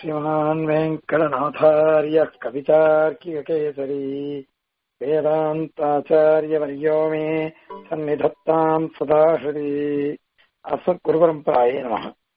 श्रीमान् वेङ्कटनाथार्यः कवितार्किककेसरी वेदान्ताचार्यवर्यो मे सन्निधत्ताम् सदा हृदि அஸ்மத் குருபரம்பராயே நம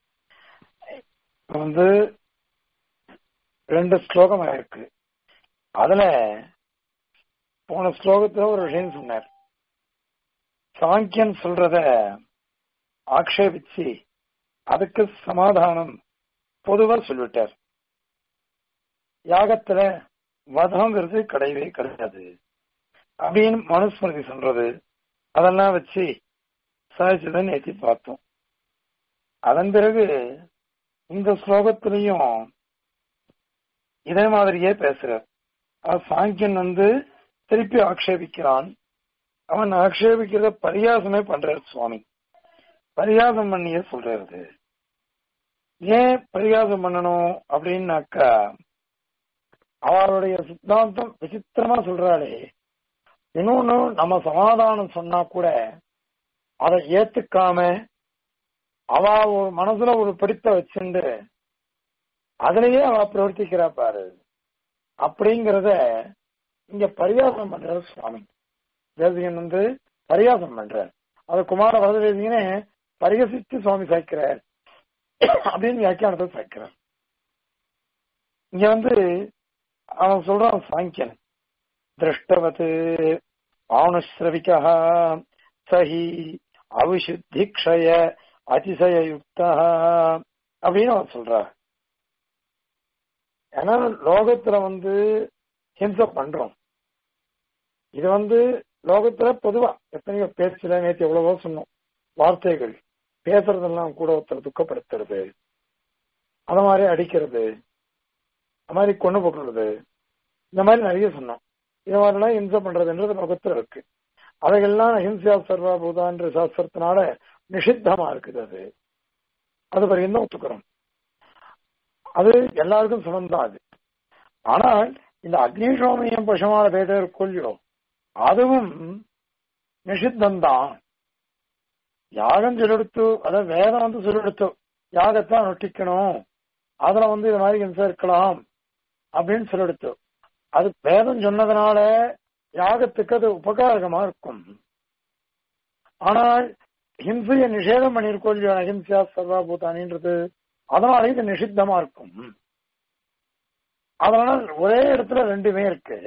வந்து ரெண்டு ஸ்லோகம் இருக்கு அதுல போன ஸ்லோகத்துல ஒரு விஷயம் சொன்னார் சாங்கியன் சொல்றத ஆக்ஷேபிச்சு அதுக்கு சமாதானம் பொதுவா சொல்லிவிட்டார் யாகத்துல வதங்கிறது கிடையவே கிடையாது அப்படின்னு மனுஸ்மிருதி சொல்றது அதெல்லாம் வச்சு சாதிச்சதை நேத்தி பார்த்தோம் அதன் பிறகு இந்த ஸ்லோகத்திலையும் இதே மாதிரியே பேசுறார் சாங்கியன் வந்து திருப்பி ஆக்ஷேபிக்கிறான் அவன் ஆக்ஷேபிக்கிறத பரியாசமே பண்றார் சுவாமி பரியாசம் பண்ணியே சொல்றது ஏன் பரியாசம் பண்ணணும் அப்படின்னாக்கா அவருடைய சித்தாந்தம் விசித்திரமா சொல்றாளே இன்னொன்னு நம்ம சமாதானம் சொன்னா கூட அதை ஏத்துக்காம அவ ஒரு மனசுல ஒரு பிடித்த வச்சுண்டு அதுலயே அவ பிரவர்த்திக்கிறா பாரு அப்படிங்கறத இங்க பரியாசம் பண்றாரு சுவாமி தேசிகன் வந்து பரியாசம் பண்றார் அது குமார வரதேசிகனே பரிகசித்து சுவாமி சாய்க்கிறார் அப்படின்னு வியாக்கியானத்தை சாய்க்கிறார் இங்க வந்து அவன் சொல்றான் சாங்கியன் திருஷ்டவத்து ஆணுஸ்ரவிகா சஹி அவிசுத்தி க்ஷய அதிசய யுக்தா அப்படின்னு அவன் சொல்ற ஏன்னா லோகத்துல வந்து ஹிம்சை பண்றோம் இது வந்து லோகத்துல பொதுவா எத்தனையோ பேச்சுல நேற்று எவ்வளவோ சொன்னோம் வார்த்தைகள் பேசுறதெல்லாம் கூட ஒருத்தர் துக்கப்படுத்துறது அந்த மாதிரி அடிக்கிறது அந்த மாதிரி கொண்டு போட்டுறது இந்த மாதிரி நிறைய சொன்னோம் இது மாதிரிலாம் ஹிம்சை பண்றதுன்றது லோகத்துல இருக்கு அவைகள்லாம் அஹிம்சா சர்வாபூதான்ற சாஸ்திரத்தினால நிஷித்தமா இருக்குது அது அது வரைக்கும் தான் ஒத்துக்கிறோம் அது எல்லாருக்கும் சமந்தான் அது ஆனால் இந்த அக்னிஷோமியம் பசுமான பேத கொள்ளியோ அதுவும் நிஷித்தம்தான் யாகம் சொல்லெடுத்து அதாவது வேதம் வந்து சொல்லெடுத்து யாகத்தை நொட்டிக்கணும் அதுல வந்து இது மாதிரி ஹிம்சை இருக்கலாம் அப்படின்னு சொல்லெடுத்து அது வேதம் சொன்னதுனால யாகத்துக்கு அது உபகாரகமா இருக்கும் ஆனால் ஹிம்சையை நிஷேதம் பண்ணிருக்கோம் இல்லையா அஹிம்சா சர்வாபூதானின்றது அதனால இது நிஷித்தமா இருக்கும் அதனால ஒரே இடத்துல ரெண்டுமே இருக்கு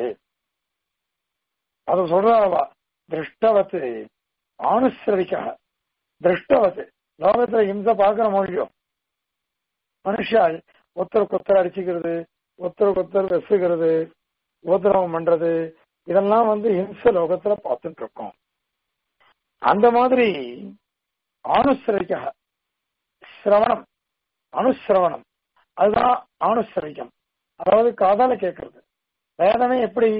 அத சொல்றவா திருஷ்டவத்து ஆணுஸ்ரவிக்கா திருஷ்டவத்து லோகத்துல ஹிம்சை பாக்குற மொழியும் மனுஷால் ஒருத்தருக்கு ஒருத்தர் அடிச்சுக்கிறது ஒருத்தருக்கு ஒருத்தர் வெசுகிறது உபதிரவம் பண்றது இதெல்லாம் வந்து ஹிம்ச லோகத்துல பார்த்துட்டு இருக்கோம் அந்த மாதிரி ஆணுசிரவிக்க சிரவணம் அனுசிரவணம் அதுதான் ஆணுசிரவிக்கம் அதாவது காதால கேட்கறது வேதமே எப்படி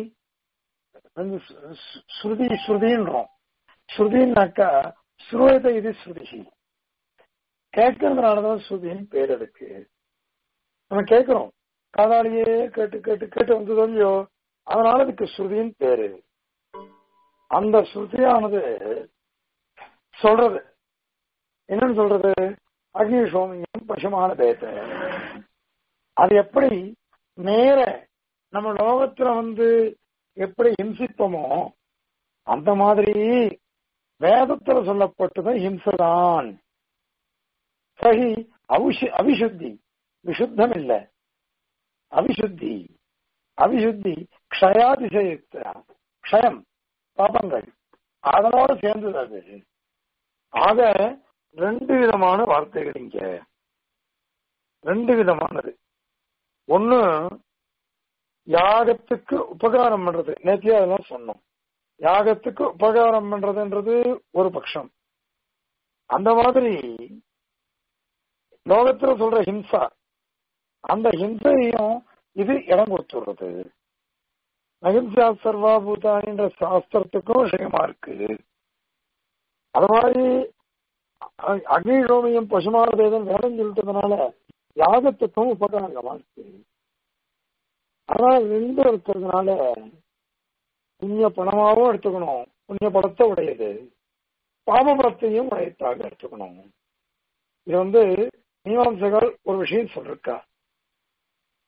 ஸ்ருதி ஸ்ருதின்றோம் ஸ்ருதின்னாக்கா ஸ்ருவத இது ஸ்ருதி கேட்கறதுனாலதான் ஸ்ருதின்னு பேர் அதுக்கு நம்ம கேட்கிறோம் காதாலேயே கேட்டு கேட்டு கேட்டு வந்ததோ இல்லையோ அதனால அதுக்கு ஸ்ருதின்னு பேரு அந்த ஸ்ருதியானது சொல்றது என்னன்னு சொல்றது அக்னி சோமியம் பசுமான பேச அது எப்படி நேர நம்ம லோகத்துல வந்து எப்படி ஹிம்சிப்போமோ அந்த மாதிரி வேதத்துல சொல்லப்பட்டது ஹிம்சதான் சகி அவிஷு அவிசுத்தி விசுத்தம் இல்லை அவிசுத்தி அவிசுத்தி க்ஷயாதிசயுக்த க்ஷயம் பாபங்கள் அதனோட சேர்ந்தது அது ஆக ரெண்டு விதமான வார்த்தைகள் இங்க ரெண்டு விதமானது ஒண்ணு யாகத்துக்கு உபகாரம் பண்றது நேற்றையே அதெல்லாம் சொன்னோம் யாகத்துக்கு உபகாரம் பண்றதுன்றது ஒரு பட்சம் அந்த மாதிரி லோகத்துல சொல்ற ஹிம்சா அந்த ஹிம்சையும் இது இடம் கொடுத்துடுறது அஹிம்சா சர்வாபூதானின்ற சாஸ்திரத்துக்கும் விஷயமா இருக்கு அது மாதிரி அக்னிரோமியம் பசுமார வேதம் வேதம் சொல்லிட்டதுனால யாகத்துக்கும் உபகாரமா இருக்கு அதனால ரெண்டு இருக்கிறதுனால புண்ணிய பணமாவும் எடுத்துக்கணும் புண்ணிய படத்தை உடையது பாபபலத்தையும் உடையத்தாக எடுத்துக்கணும் இது வந்து மீமாம்சகர் ஒரு விஷயம் சொல்லிருக்கா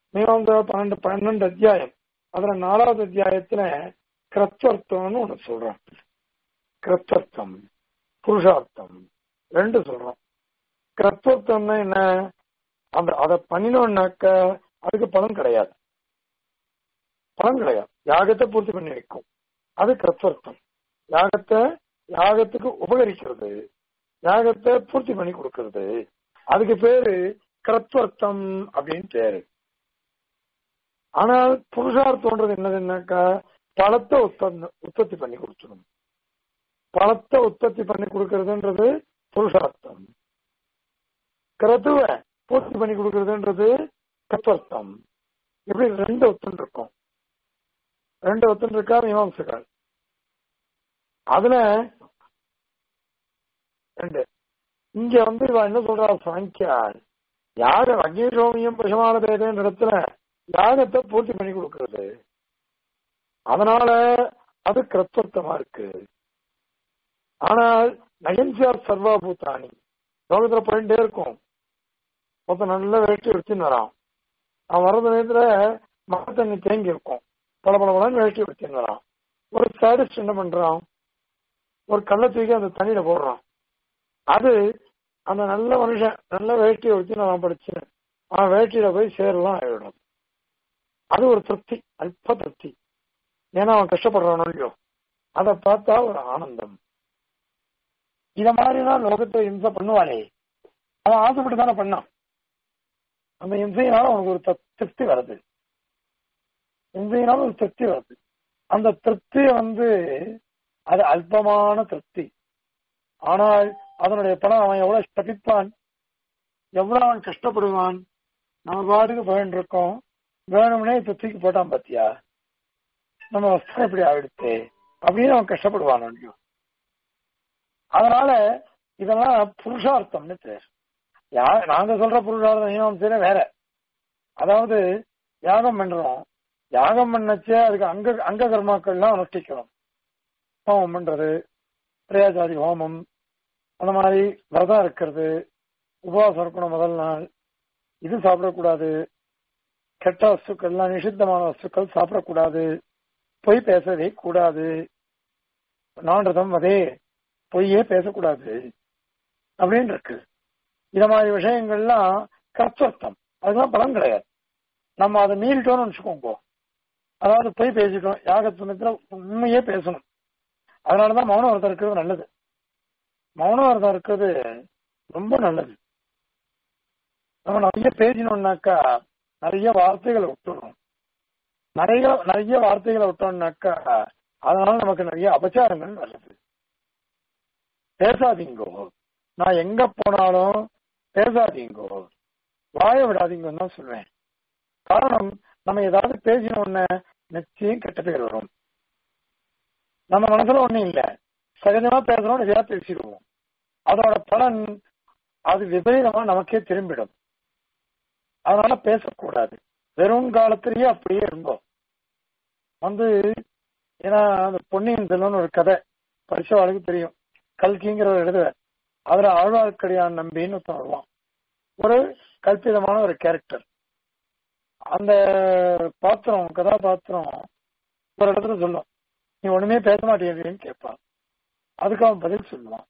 மீமாம்சா பன்னெண்டு பன்னெண்டு அத்தியாயம் அதுல நாலாவது அத்தியாயத்துல கிரத்வர்த்தம்னு ஒண்ணு சொல்றோம் கிரத்வர்த்தம் புருஷார்த்தம் ரெண்டு சொல்றோம் கிரத்வர்த்தம்னா என்ன அந்த அதை பண்ணினோம்னாக்க அதுக்கு பலன் கிடையாது பலன் கிடையாது யாகத்தை பூர்த்தி பண்ணி வைக்கும் அது கிரத்வர்த்தம் யாகத்தை யாகத்துக்கு உபகரிக்கிறது யாகத்தை பூர்த்தி பண்ணி கொடுக்கிறது அதுக்கு பேரு கிரத்வர்த்தம் அப்படின்னு பேரு ஆனால் புருஷார்த்தம்ன்றது என்னதுன்னாக்கா பழத்தை உற்பத்தி உற்பத்தி பண்ணி கொடுத்துடும் பழத்தை உற்பத்தி பண்ணி கொடுக்கறதுன்றது புருஷார்த்தம் கிரதுவ பூர்த்தி பண்ணி கொடுக்கறதுன்றது கத்வர்த்தம் இப்படி ரெண்டு ஒத்தன் இருக்கும் ரெண்டு ஒத்தன் இருக்கா மீமாம்சகால் அதுல ரெண்டு இங்க வந்து இவன் என்ன சொல்றா சாங்கியால் யாக அக்னிரோமியம் பிரசமான பேதன்ற இடத்துல யாகத்தை பூர்த்தி பண்ணி கொடுக்கிறது அதனால அது கிரத்வர்த்தமா இருக்கு ஆனால் நயன்சியார் சர்வாபூத்தானி லோகத்துல போயிட்டே இருக்கும் ஒருத்தன் நல்ல வேட்டி எடுத்துன்னு வரான் அவன் வர்ற நேரத்துல மழை தண்ணி தேங்கி இருக்கும் பல பல பலன்னு வேட்டி எடுத்துன்னு வரான் ஒரு சாடிஸ்ட் என்ன பண்றான் ஒரு கள்ள தூக்கி அந்த தண்ணியில போடுறான் அது அந்த நல்ல மனுஷன் நல்ல வேட்டியை வச்சு நான் படிச்சேன் அவன் வேட்டியில போய் சேரலாம் ஆயிடும் அது ஒரு திருப்தி அல்ப திருப்தி ஏன்னா அவன் கஷ்டப்படுறானோ இல்லையோ அதை பார்த்தா ஒரு ஆனந்தம் இத மாதிரிலாம் லோகத்தை இம்சை பண்ணுவானே அவன் ஆசைப்பட்டு தானே பண்ணான் அந்த இம்சையினால அவனுக்கு ஒரு த- திருப்தி வருது இம்சையினால ஒரு திருப்தி வருது அந்த திருப்தி வந்து அது அல்பமான திருப்தி ஆனால் அதனுடைய பணம் அவன் எவ்வளவு தப்பிப்பான் எவ்வளவு அவன் கஷ்டப்படுவான் நம்ம பாட்டுக்கு போயிட்டு இருக்கோம் வேணும்னே இப்ப தூக்கி போட்டான் பாத்தியா நம்ம வஸ்திரம் இப்படி ஆயிடுச்சு அப்படின்னு அவன் கஷ்டப்படுவான் இல்லையோ அதனால இதெல்லாம் புருஷார்த்தம்னு பேர் யா நாங்க சொல்ற புருஷார்த்தம் மீமாம்சையில வேற அதாவது யாகம் பண்றோம் யாகம் பண்ணச்சே அதுக்கு அங்க அங்க கர்மாக்கள்லாம் அனுஷ்டிக்கணும் ஹோமம் பண்றது பிரயாசாதி ஹோமம் அந்த மாதிரி விரதம் இருக்கிறது உபவாசம் இருக்கணும் முதல் நாள் இது சாப்பிடக்கூடாது கெட்ட வஸ்துக்கள்லாம் நிஷித்தமான வஸ்துக்கள் சாப்பிடக்கூடாது பொய் பேசவே கூடாது நான்றதம் அதே பொய்யே பேசக்கூடாது அப்படின்னு இருக்கு இந்த மாதிரி விஷயங்கள்லாம் கர்த்தர்த்தம் அதுதான் பலன் கிடையாது நம்ம அதை மீறிட்டோம்னு வச்சுக்கோங்க அதாவது பொய் பேசிட்டோம் யாக சமயத்துல உண்மையே பேசணும் அதனாலதான் மௌன விரதம் இருக்கிறது நல்லது மௌன விரதம் இருக்கிறது ரொம்ப நல்லது நம்ம நிறைய பேசினோம்னாக்கா நிறைய வார்த்தைகளை விட்டுறோம் நிறைய நிறைய வார்த்தைகளை விட்டோம்னாக்கா அதனால நமக்கு நிறைய அபச்சாரங்கள் வருது பேசாதீங்கோ நான் எங்க போனாலும் பேசாதீங்கோ வாய விடாதீங்கன்னு தான் சொல்லுவேன் காரணம் நம்ம ஏதாவது பேசினோன்னு நிச்சயம் கெட்ட பேர் வரும் நம்ம மனசுல ஒண்ணும் இல்ல சகஜமா பேசுறோம் நிறையா பேசிடுவோம் அதோட பலன் அது விபரீதமா நமக்கே திரும்பிடும் அதனால பேசக்கூடாது வெறும் காலத்திலேயே அப்படியே இருந்தோம் வந்து ஏன்னா அந்த பொன்னியின் செல்வன் ஒரு கதை படிச்சவாளுக்கு தெரியும் கல்கிங்கிற ஒரு எழுதுவார் அதுல ஆழ்வார்க்கடியான் நம்பின்னு ஒருத்தன் வருவான் ஒரு கல்பிதமான ஒரு கேரக்டர் அந்த பாத்திரம் கதாபாத்திரம் ஒரு இடத்துல சொல்லும் நீ ஒண்ணுமே பேச மாட்டேன்னு கேட்பான் அதுக்கு அவன் பதில் சொல்லுவான்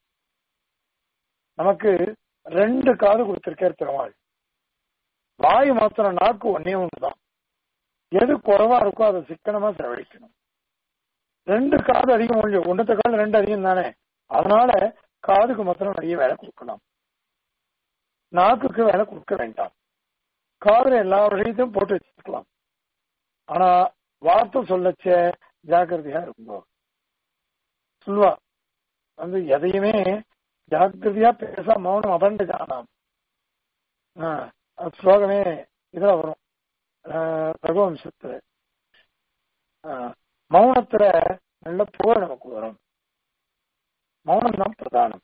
நமக்கு ரெண்டு காது கொடுத்திருக்கார் பெருமாள் வாய் மாத்திரம் நாக்கு ஒன்னே ஒண்ணுதான் எது குறைவா இருக்கோ அதை சிக்கனமா செலவழிக்கணும் ரெண்டு காது அதிகம் ஒன்று ஒன்றத்தை காது ரெண்டு அதிகம் தானே அதனால காதுக்கு மாத்திரம் நிறைய வேலை கொடுக்கலாம் நாக்குக்கு வேலை கொடுக்க வேண்டாம் காதுல எல்லா விஷயத்தையும் போட்டு வச்சுக்கலாம் ஆனா வார்த்தை சொல்லச்ச ஜாக்கிரதையா இருக்கும் சொல்லுவா வந்து எதையுமே ஜாக்கிரதையா பேச மௌனம் அபண்ட ஜானாம் ஸ்லோகமே இதுல வரும் ரகுவம்சத்துல மௌனத்துல நல்ல புகழ் நமக்கு வரும் மௌனம் தான் பிரதானம்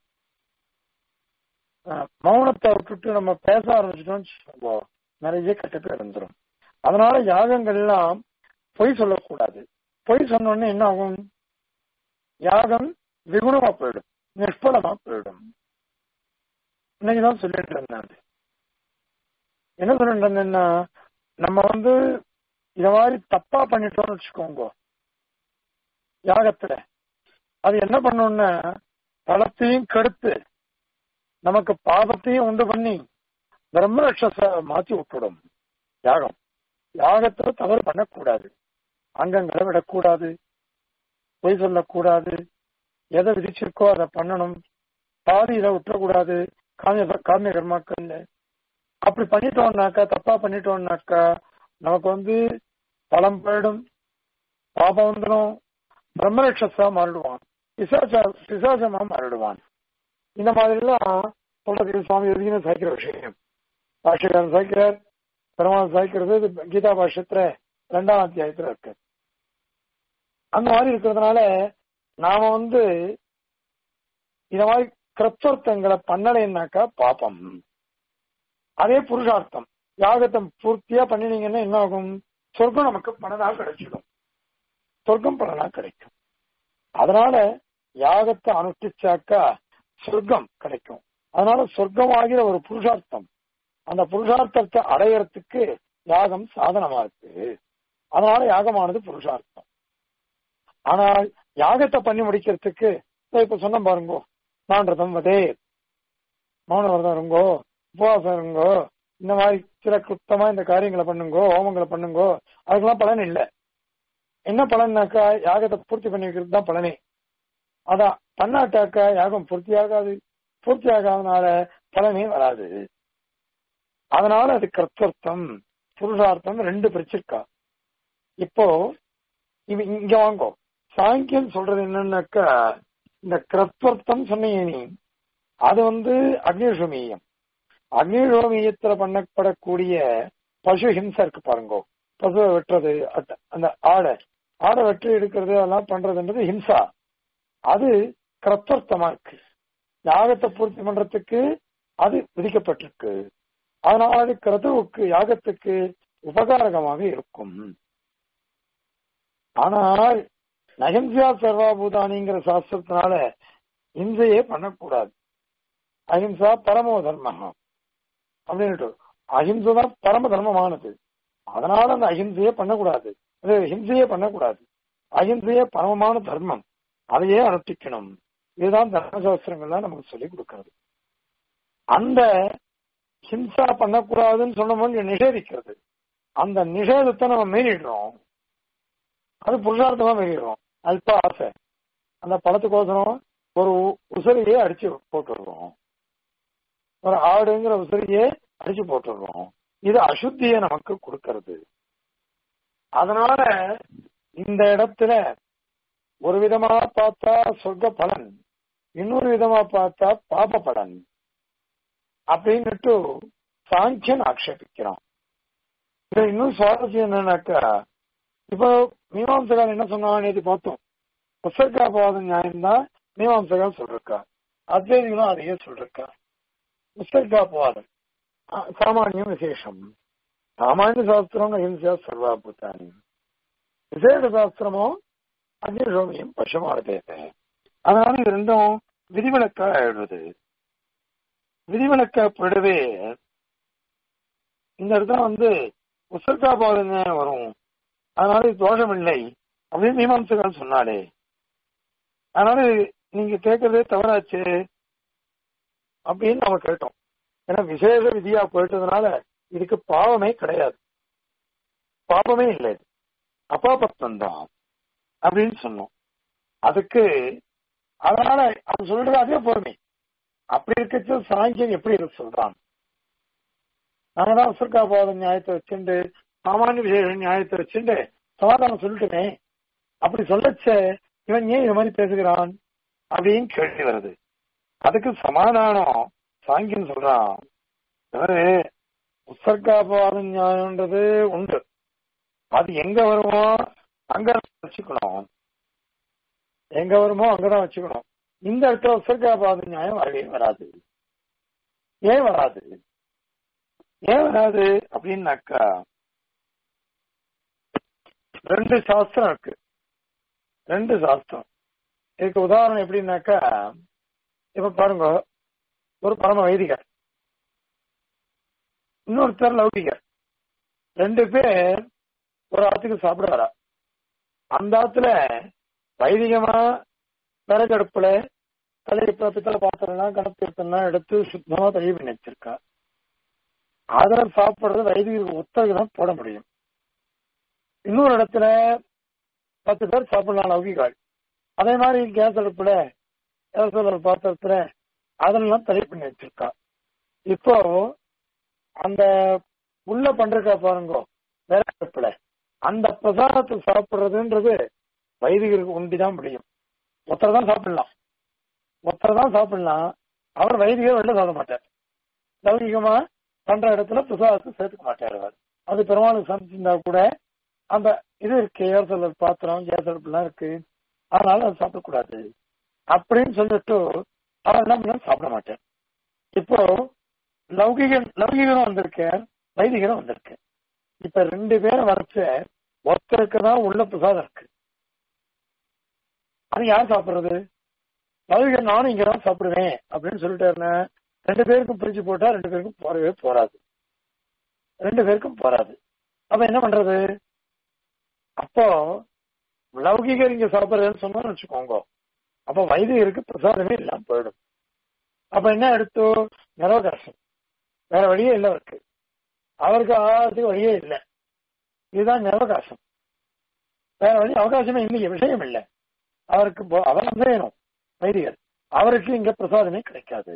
மௌனத்தை விட்டுட்டு நம்ம பேச ஆரம்பிச்சிட்டோம்னு நிறைய கெட்ட பேர் வந்துடும் அதனால யாகங்கள்லாம் பொய் சொல்லக்கூடாது பொய் சொன்னோடனே என்ன ஆகும் யாகம் விகுணமா போயிடும் நிஷ்பலமா போயிடும் இன்னைக்குதான் சொல்லிட்டு இருந்தேன் என்ன சொல்லிட்டு இருந்தேன்னா நம்ம வந்து இத மாதிரி தப்பா பண்ணிட்டோம்னு வச்சுக்கோங்க யாகத்துல அது என்ன பண்ணும்னா பலத்தையும் கெடுத்து நமக்கு பாபத்தையும் உண்டு பண்ணி பிரம்மரட்சச மாத்தி விட்டுடும் யாகம் யாகத்துல தவறு பண்ணக்கூடாது அங்கங்களை விடக்கூடாது பொய் சொல்லக்கூடாது எதை விதிச்சிருக்கோ அதை பண்ணணும் பாதி இதை விட்டுறக்கூடாது காமிய காமிய கர்மாக்கள்ல அப்படி பண்ணிட்டோம்னாக்கா தப்பா பண்ணிட்டோம்னாக்கா நமக்கு வந்து பலம் போயிடும் பாபம் வந்துடும் பிரம்மரட்சஸா மாறிடுவான் பிசாசா பிசாசமா மாறிடுவான் இந்த மாதிரி எல்லாம் சொல்றது சுவாமி எதுக்குன்னு சாய்க்கிற விஷயம் பாஷ்யக்காரன் சாய்க்கிறார் பெருமாள் சாய்க்கிறது இது கீதா பாஷ்யத்துல ரெண்டாம் அத்தியாயத்துல இருக்கு அந்த மாதிரி இருக்கிறதுனால நாம வந்து இந்த மாதிரி கிரத்வர்த்தங்களை பண்ணலைன்னாக்கா பாப்பம் அதே புருஷார்த்தம் யாகத்தை பூர்த்தியா பண்ணினீங்கன்னா என்ன ஆகும் சொர்க்கம் நமக்கு பலனா கிடைச்சிடும் சொர்க்கம் பலனா கிடைக்கும் அதனால யாகத்தை அனுஷ்டிச்சாக்கா சொர்க்கம் கிடைக்கும் அதனால சொர்க்கம் ஆகிற ஒரு புருஷார்த்தம் அந்த புருஷார்த்தத்தை அடையறதுக்கு யாகம் சாதனமா இருக்கு அதனால யாகமானது புருஷார்த்தம் ஆனால் யாகத்தை பண்ணி முடிக்கிறதுக்கு இப்ப சொன்ன பாருங்கோ நான் ரதம் வதே மௌன விரதம் இருங்கோ உபவாசம் இருங்கோ இந்த மாதிரி சில கிருத்தமா இந்த காரியங்களை பண்ணுங்கோ ஹோமங்களை பண்ணுங்கோ அதுக்கெல்லாம் பலன் இல்லை என்ன பலன்னாக்கா யாகத்தை பூர்த்தி பண்ணி வைக்கிறது தான் பலனே அதான் பண்ணாட்டாக்கா யாகம் பூர்த்தி ஆகாது பூர்த்தி ஆகாதனால பலனே வராது அதனால அது கர்த்தர்த்தம் புருஷார்த்தம் ரெண்டு பிரிச்சிருக்கா இப்போ இவ இங்க வாங்கோ சாங்கியம் சொல்றது என்னன்னாக்கா இந்த கிரத்வர்த்தம் சொன்னீங்க நீ அது வந்து அக்னிஷமீயம் அக்னிஷோமீயத்துல பண்ணப்படக்கூடிய பசு ஹிம்சை இருக்கு பாருங்கோ பசுவை வெட்டுறது அந்த ஆடை ஆடை வெற்றி எடுக்கிறது அதெல்லாம் பண்றதுன்றது ஹிம்சா அது கிரத்வர்த்தமா இருக்கு யாகத்தை பூர்த்தி பண்றதுக்கு அது விதிக்கப்பட்டிருக்கு அதனால அது கிரதுவுக்கு யாகத்துக்கு உபகாரகமாக இருக்கும் ஆனால் நகம்சியா சர்வாபூதானிங்கிற சாஸ்திரத்தினால இம்சையே பண்ணக்கூடாது அஹிம்சா பரமோ தர்மம் அப்படின்ட்டு அஹிம்சை தான் பரம தர்மமானது அதனால அந்த அஹிம்சையே பண்ணக்கூடாது அது ஹிம்சையே பண்ணக்கூடாது அஹிம்சையே பரமமான தர்மம் அதையே அனுஷ்டிக்கணும் இதுதான் தர்மசாஸ்திரங்கள்லாம் நமக்கு சொல்லிக் கொடுக்கிறது அந்த ஹிம்சா பண்ணக்கூடாதுன்னு சொன்னோம்னு நிஷேதிக்கிறது அந்த நிஷேதத்தை நம்ம மீறிடுறோம் அது புருஷார்த்தமா மீறிடுறோம் அல்ப ஆசை அந்த படத்துக்கோசரம் ஒரு உசரியே அடிச்சு போட்டுடுறோம் ஒரு ஆடுங்கிற உசரியே அடிச்சு போட்டுடுறோம் இது அசுத்தியை நமக்கு கொடுக்கிறது அதனால இந்த இடத்துல ஒரு விதமா பார்த்தா சொர்க்க பலன் இன்னொரு விதமா பார்த்தா பாப பலன் அப்படின்னுட்டு சாங்கியன் ஆக்ஷேபிக்கிறான் இது இன்னும் சுவாரஸ்யம் என்னன்னாக்கா இப்போ மீமாம்சகால் என்ன சொன்னாங்க நேற்று பார்த்தோம் உசர்காபாத நியாயம்தான் மீமாம்சகால் சொல்லிருக்கா அத்வைதிகளும் அதையே சொல்லிருக்கா உசர்காபாதம் சாமானியம் விசேஷம் சாமானிய சாஸ்திரம் அஹிம்சா சர்வாபூத்தானி விசேஷ சாஸ்திரமோ அக்னிஷோமியம் பசுமானதே அதனால இது ரெண்டும் விதிவிலக்கா எழுதுது விதிவிலக்கப்படவே இந்த இடத்துல வந்து உசர்காபாதம் வரும் அதனால இது தோஷம் இல்லை அப்படின்னு மீமாம்சகர் சொன்னாலே அதனால நீங்க கேட்கறதே தவறாச்சு அப்படின்னு நம்ம கேட்டோம் ஏன்னா விசேஷ விதியா போயிட்டதுனால இதுக்கு பாவமே கிடையாது பாவமே இல்லை அபாபத்தம் தான் அப்படின்னு சொன்னோம் அதுக்கு அதனால அது சொல்றது அதே போதுமே அப்படி இருக்கச்சு சாங்கியம் எப்படி இருக்கு சொல்றான் நாங்க தான் உசர்காபாத நியாயத்தை வச்சுட்டு சாமானிய விசேஷ நியாயத்தை வச்சுட்டு சமாதானம் சொல்லிட்டுமே அப்படி சொல்லச்ச இவன் ஏன் இது மாதிரி பேசுகிறான் அப்படின்னு கேள்வி வருது அதுக்கு சமாதானம் சாங்கியம் சொல்றான் அதாவது உசர்காபாத நியாயம்ன்றது உண்டு அது எங்க வருமோ அங்க வச்சுக்கணும் எங்க வருமோ அங்கதான் வச்சுக்கணும் இந்த இடத்துல உசர்காபாத நியாயம் வரவே வராது ஏன் வராது ஏன் வராது அப்படின்னாக்கா ரெண்டு சாஸ்திரம் இருக்கு ரெண்டு சாஸ்திரம் இதுக்கு உதாரணம் எப்படின்னாக்கா இப்ப பாருங்க ஒரு பரம வைதிகர் இன்னொருத்தர் லௌகிகர் ரெண்டு பேர் ஒரு ஆத்துக்கு சாப்பிடுறாரா அந்த ஆத்துல வைதிகமா விறகடுப்புல தலை பித்தளை பாத்திரம்லாம் கணத்தீர்த்தம்லாம் எடுத்து சுத்தமா தள்ளி பண்ணி வச்சிருக்கா அதுல சாப்பிடுறது வைதிகருக்கு ஒத்தருக்கு தான் போட முடியும் இன்னொரு இடத்துல பத்து பேர் சாப்பிடலாம் லௌகிகால் அதே மாதிரி கேஸ் அடுப்புல ஏசோலர் பாத்திரத்துல அதெல்லாம் தடை பண்ணி வச்சிருக்கா இப்போ அந்த உள்ள பண்றக்கா பாருங்க வேற அடுப்புல அந்த பிரசாதத்தை சாப்பிடுறதுன்றது வைதிகருக்கு உண்டிதான் முடியும் ஒருத்தர் தான் சாப்பிடலாம் ஒருத்தர் தான் சாப்பிடலாம் அவர் வைதிகர் வெளில சாப்பிட மாட்டார் லௌகிகமா பண்ற இடத்துல பிரசாதத்தை சேர்த்துக்க மாட்டார் அவர் அது பெருமாளுக்கு சமைச்சிருந்தா கூட அந்த இது இருக்கு ஏர் சிலர் பாத்திரம் கேஸ் அடுப்புலாம் இருக்கு அதனால அதை சாப்பிடக்கூடாது அப்படின்னு சொல்லிட்டு அவர் என்ன பண்ண சாப்பிட மாட்டார் இப்போ லௌகிகன் லௌகிகனும் வந்திருக்கேன் வைதிகனும் வந்திருக்கேன் இப்ப ரெண்டு பேரும் வரைச்ச ஒருத்தருக்கு தான் உள்ள பிரசாதம் இருக்கு அது யார் சாப்பிடுறது லௌகிகன் நானும் இங்க தான் சாப்பிடுவேன் அப்படின்னு சொல்லிட்டாருன்னா ரெண்டு பேருக்கும் பிரிச்சு போட்டா ரெண்டு பேருக்கும் போறவே போறாது ரெண்டு பேருக்கும் போறாது அப்ப என்ன பண்றது அப்போ லௌகிகர் இங்க சாப்பிடுறதுன்னு சொன்னோம்னு வச்சுக்கோங்க அப்ப வைதிகருக்கு பிரசாதமே இல்லாம போயிடும் அப்ப என்ன எடுத்து நிறவகாசம் வேற வழியே இல்லை அவருக்கு அவருக்கு ஆகிறதுக்கு வழியே இல்லை இதுதான் நிறவகாசம் வேற வழி அவகாசமே இல்லையே விஷயம் இல்லை அவருக்கு அவர் வேணும் வைதிகர் அவருக்கு இங்க பிரசாதமே கிடைக்காது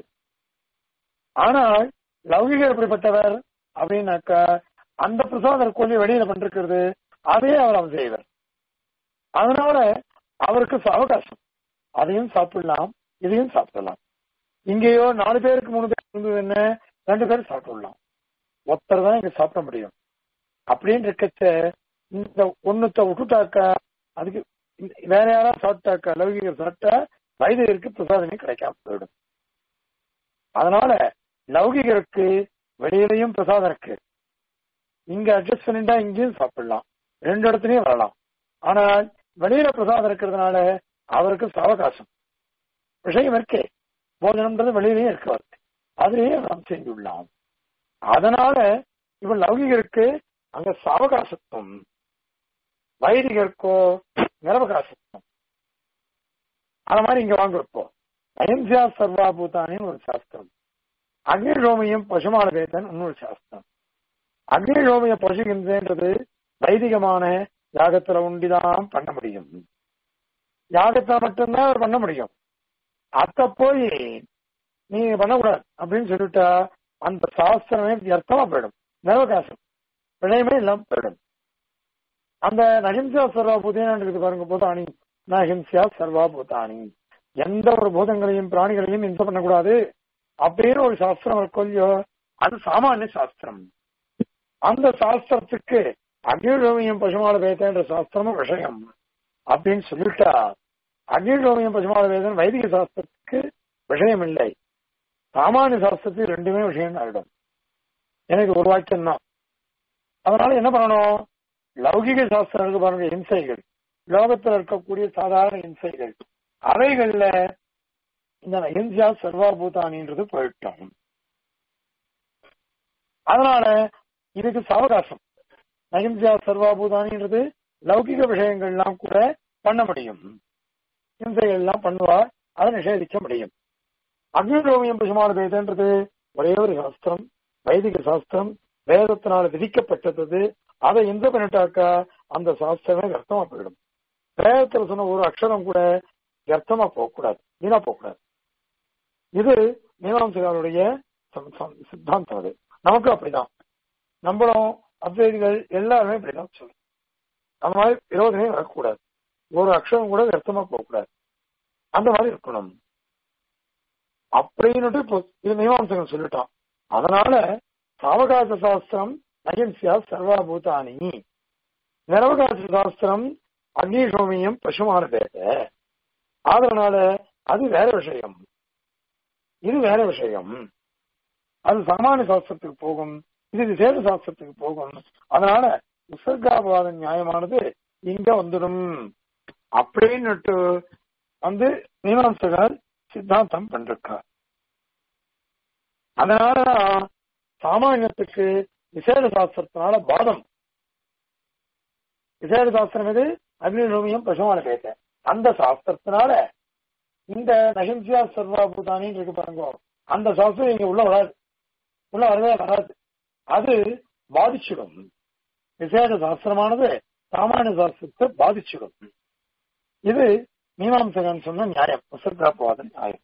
ஆனால் லௌகிகர் எப்படிப்பட்டவர் அப்படின்னாக்கா அந்த பிரசாதம் கொல்லி வெளியில பண்றது அதே அவர் அவர் செய்வார் அதனால அவருக்கு அவகாசம் அதையும் சாப்பிடலாம் இதையும் சாப்பிடலாம் இங்கேயோ நாலு பேருக்கு மூணு பேருக்கு இருந்தது என்ன ரெண்டு பேரும் சாப்பிடலாம் ஒருத்தர் தான் இங்க சாப்பிட முடியும் அப்படின்னு இருக்கச்ச இந்த ஒண்ணுத்த விட்டுட்டாக்கா அதுக்கு வேற யாராவது சாப்பிட்டாக்கா லௌகிகர் சாப்பிட்டா வைதிகருக்கு பிரசாதமே கிடைக்காம போயிடும் அதனால லௌகிகருக்கு வெளியிலையும் பிரசாதம் இருக்கு இங்க அட்ஜஸ்ட் பண்ணிட்டா இங்கேயும் சாப்பிடலாம் ரெண்டு இடத்துலயும் வரலாம் ஆனால் வெளியில பிரசாதம் இருக்கிறதுனால அவருக்கு சாவகாசம் விஷயம் இருக்கே போஜனம்ன்றது வெளியிலேயே இருக்கு அவருக்கு அதுலயே நாம் செஞ்சுள்ளலாம் அதனால இவன் லௌகிகருக்கு அங்க சாவகாசத்துவம் வைதிகருக்கோ நிரவகாசத்துவம் அந்த மாதிரி இங்க வாங்க இப்போ அஹிம்சா சர்வாபூதானின்னு ஒரு சாஸ்திரம் அக்னிரோமியம் பசுமால வேதன் இன்னொரு சாஸ்திரம் அக்னிரோமிய பசுகின்றன்றது வைதிகமான யாகத்துல உண்டிதான் பண்ண முடியும் யாகத்தை மட்டும்தான் அவர் பண்ண முடியும் அத போய் நீங்க பண்ணக்கூடாது அப்படின்னு சொல்லிட்டா அந்த சாஸ்திரமே வியர்த்தமா போயிடும் நிரவகாசம் விளையமே இல்லாம போயிடும் அந்த நகிம்சா சர்வாபூதானி இருக்குது பாருங்க பூதானி நகிம்சா சர்வாபூதானி எந்த ஒரு பூதங்களையும் பிராணிகளையும் இம்சம் பண்ணக்கூடாது அப்படின்னு ஒரு சாஸ்திரம் இருக்கோ அது சாமானிய சாஸ்திரம் அந்த சாஸ்திரத்துக்கு அக்னிரோமியம் பசுமால வேதன்ற சாஸ்திரமும் விஷயம் அப்படின்னு சொல்லிட்டா அக்னிரோமியம் பசுமால வேதன் வைதிக சாஸ்திரத்துக்கு விஷயம் இல்லை சாமானிய சாஸ்திரத்துக்கு ரெண்டுமே விஷயம் ஆயிடும் எனக்கு ஒரு வாக்கியம் தான் அதனால என்ன பண்ணணும் லௌகிக சாஸ்திரம் இருக்கு பாருங்க இம்சைகள் லோகத்தில் இருக்கக்கூடிய சாதாரண இம்சைகள் அவைகள்ல இந்த அஹிம்சா சர்வாபூதானின்றது போயிட்டோம் அதனால இதுக்கு சாவகாசம் அஹிம்சா சர்வாபூதானின்றது லௌகிக விஷயங்கள்லாம் கூட பண்ண முடியும் ஹிம்சைகள் எல்லாம் பண்ணுவா அதை நிஷேதிக்க முடியும் அக்னிரோமியம் பசுமான வேதன்றது ஒரே ஒரு சாஸ்திரம் வைதிக சாஸ்திரம் வேதத்தினால விதிக்கப்பட்டது அதை எந்த பண்ணிட்டாக்கா அந்த சாஸ்திரமே கர்த்தமா போயிடும் வேதத்துல சொன்ன ஒரு அக்ஷரம் கூட கர்த்தமா போகக்கூடாது வீணா போகக்கூடாது இது மீமாம்சகாருடைய சித்தாந்தம் அது நமக்கு அப்படிதான் நம்மளும் அத்வைதிகள் எல்லாருமே இப்படிதான் சொல்லும் அந்த மாதிரி விரோதமே வரக்கூடாது ஒரு அக்ஷரம் கூட வியர்த்தமா போகக்கூடாது அந்த மாதிரி இருக்கணும் அப்படின்னுட்டு இப்போ இது மீமாம்சகன் சொல்லிட்டான் அதனால சாவகாச சாஸ்திரம் அகிம்சா சர்வாபூதானி நிரவகாச சாஸ்திரம் அக்னிஷோமியம் பசுமான பேச அதனால அது வேற விஷயம் இது வேற விஷயம் அது சாமானிய சாஸ்திரத்துக்கு போகும் இது விசேஷ சாஸ்திரத்துக்கு போகும் அதனால உசர்காபாத நியாயமானது இங்க வந்துடும் அப்படின்னுட்டு வந்து மீமாம்சகர் சித்தாந்தம் பண்றார் அதனாலதான் சாமானியத்துக்கு விசேஷ சாஸ்திரத்தினால பாதம் விசேட சாஸ்திரம் எது அக்னிலோமியம் பசுமான பேத்த அந்த சாஸ்திரத்தினால இந்த நகிம்சியா சர்வாபூதானின்னு இருக்கு பாருங்க அந்த சாஸ்திரம் இங்க உள்ள வராது உள்ள வரவே வராது அது பாதிச்சிடும் விசேட சாஸ்திரமானது சாமானிய சாஸ்திரத்தை பாதிச்சிடும் இது மீமாம்சகன் சொன்ன நியாயம் உசர்காப்பவாத நியாயம்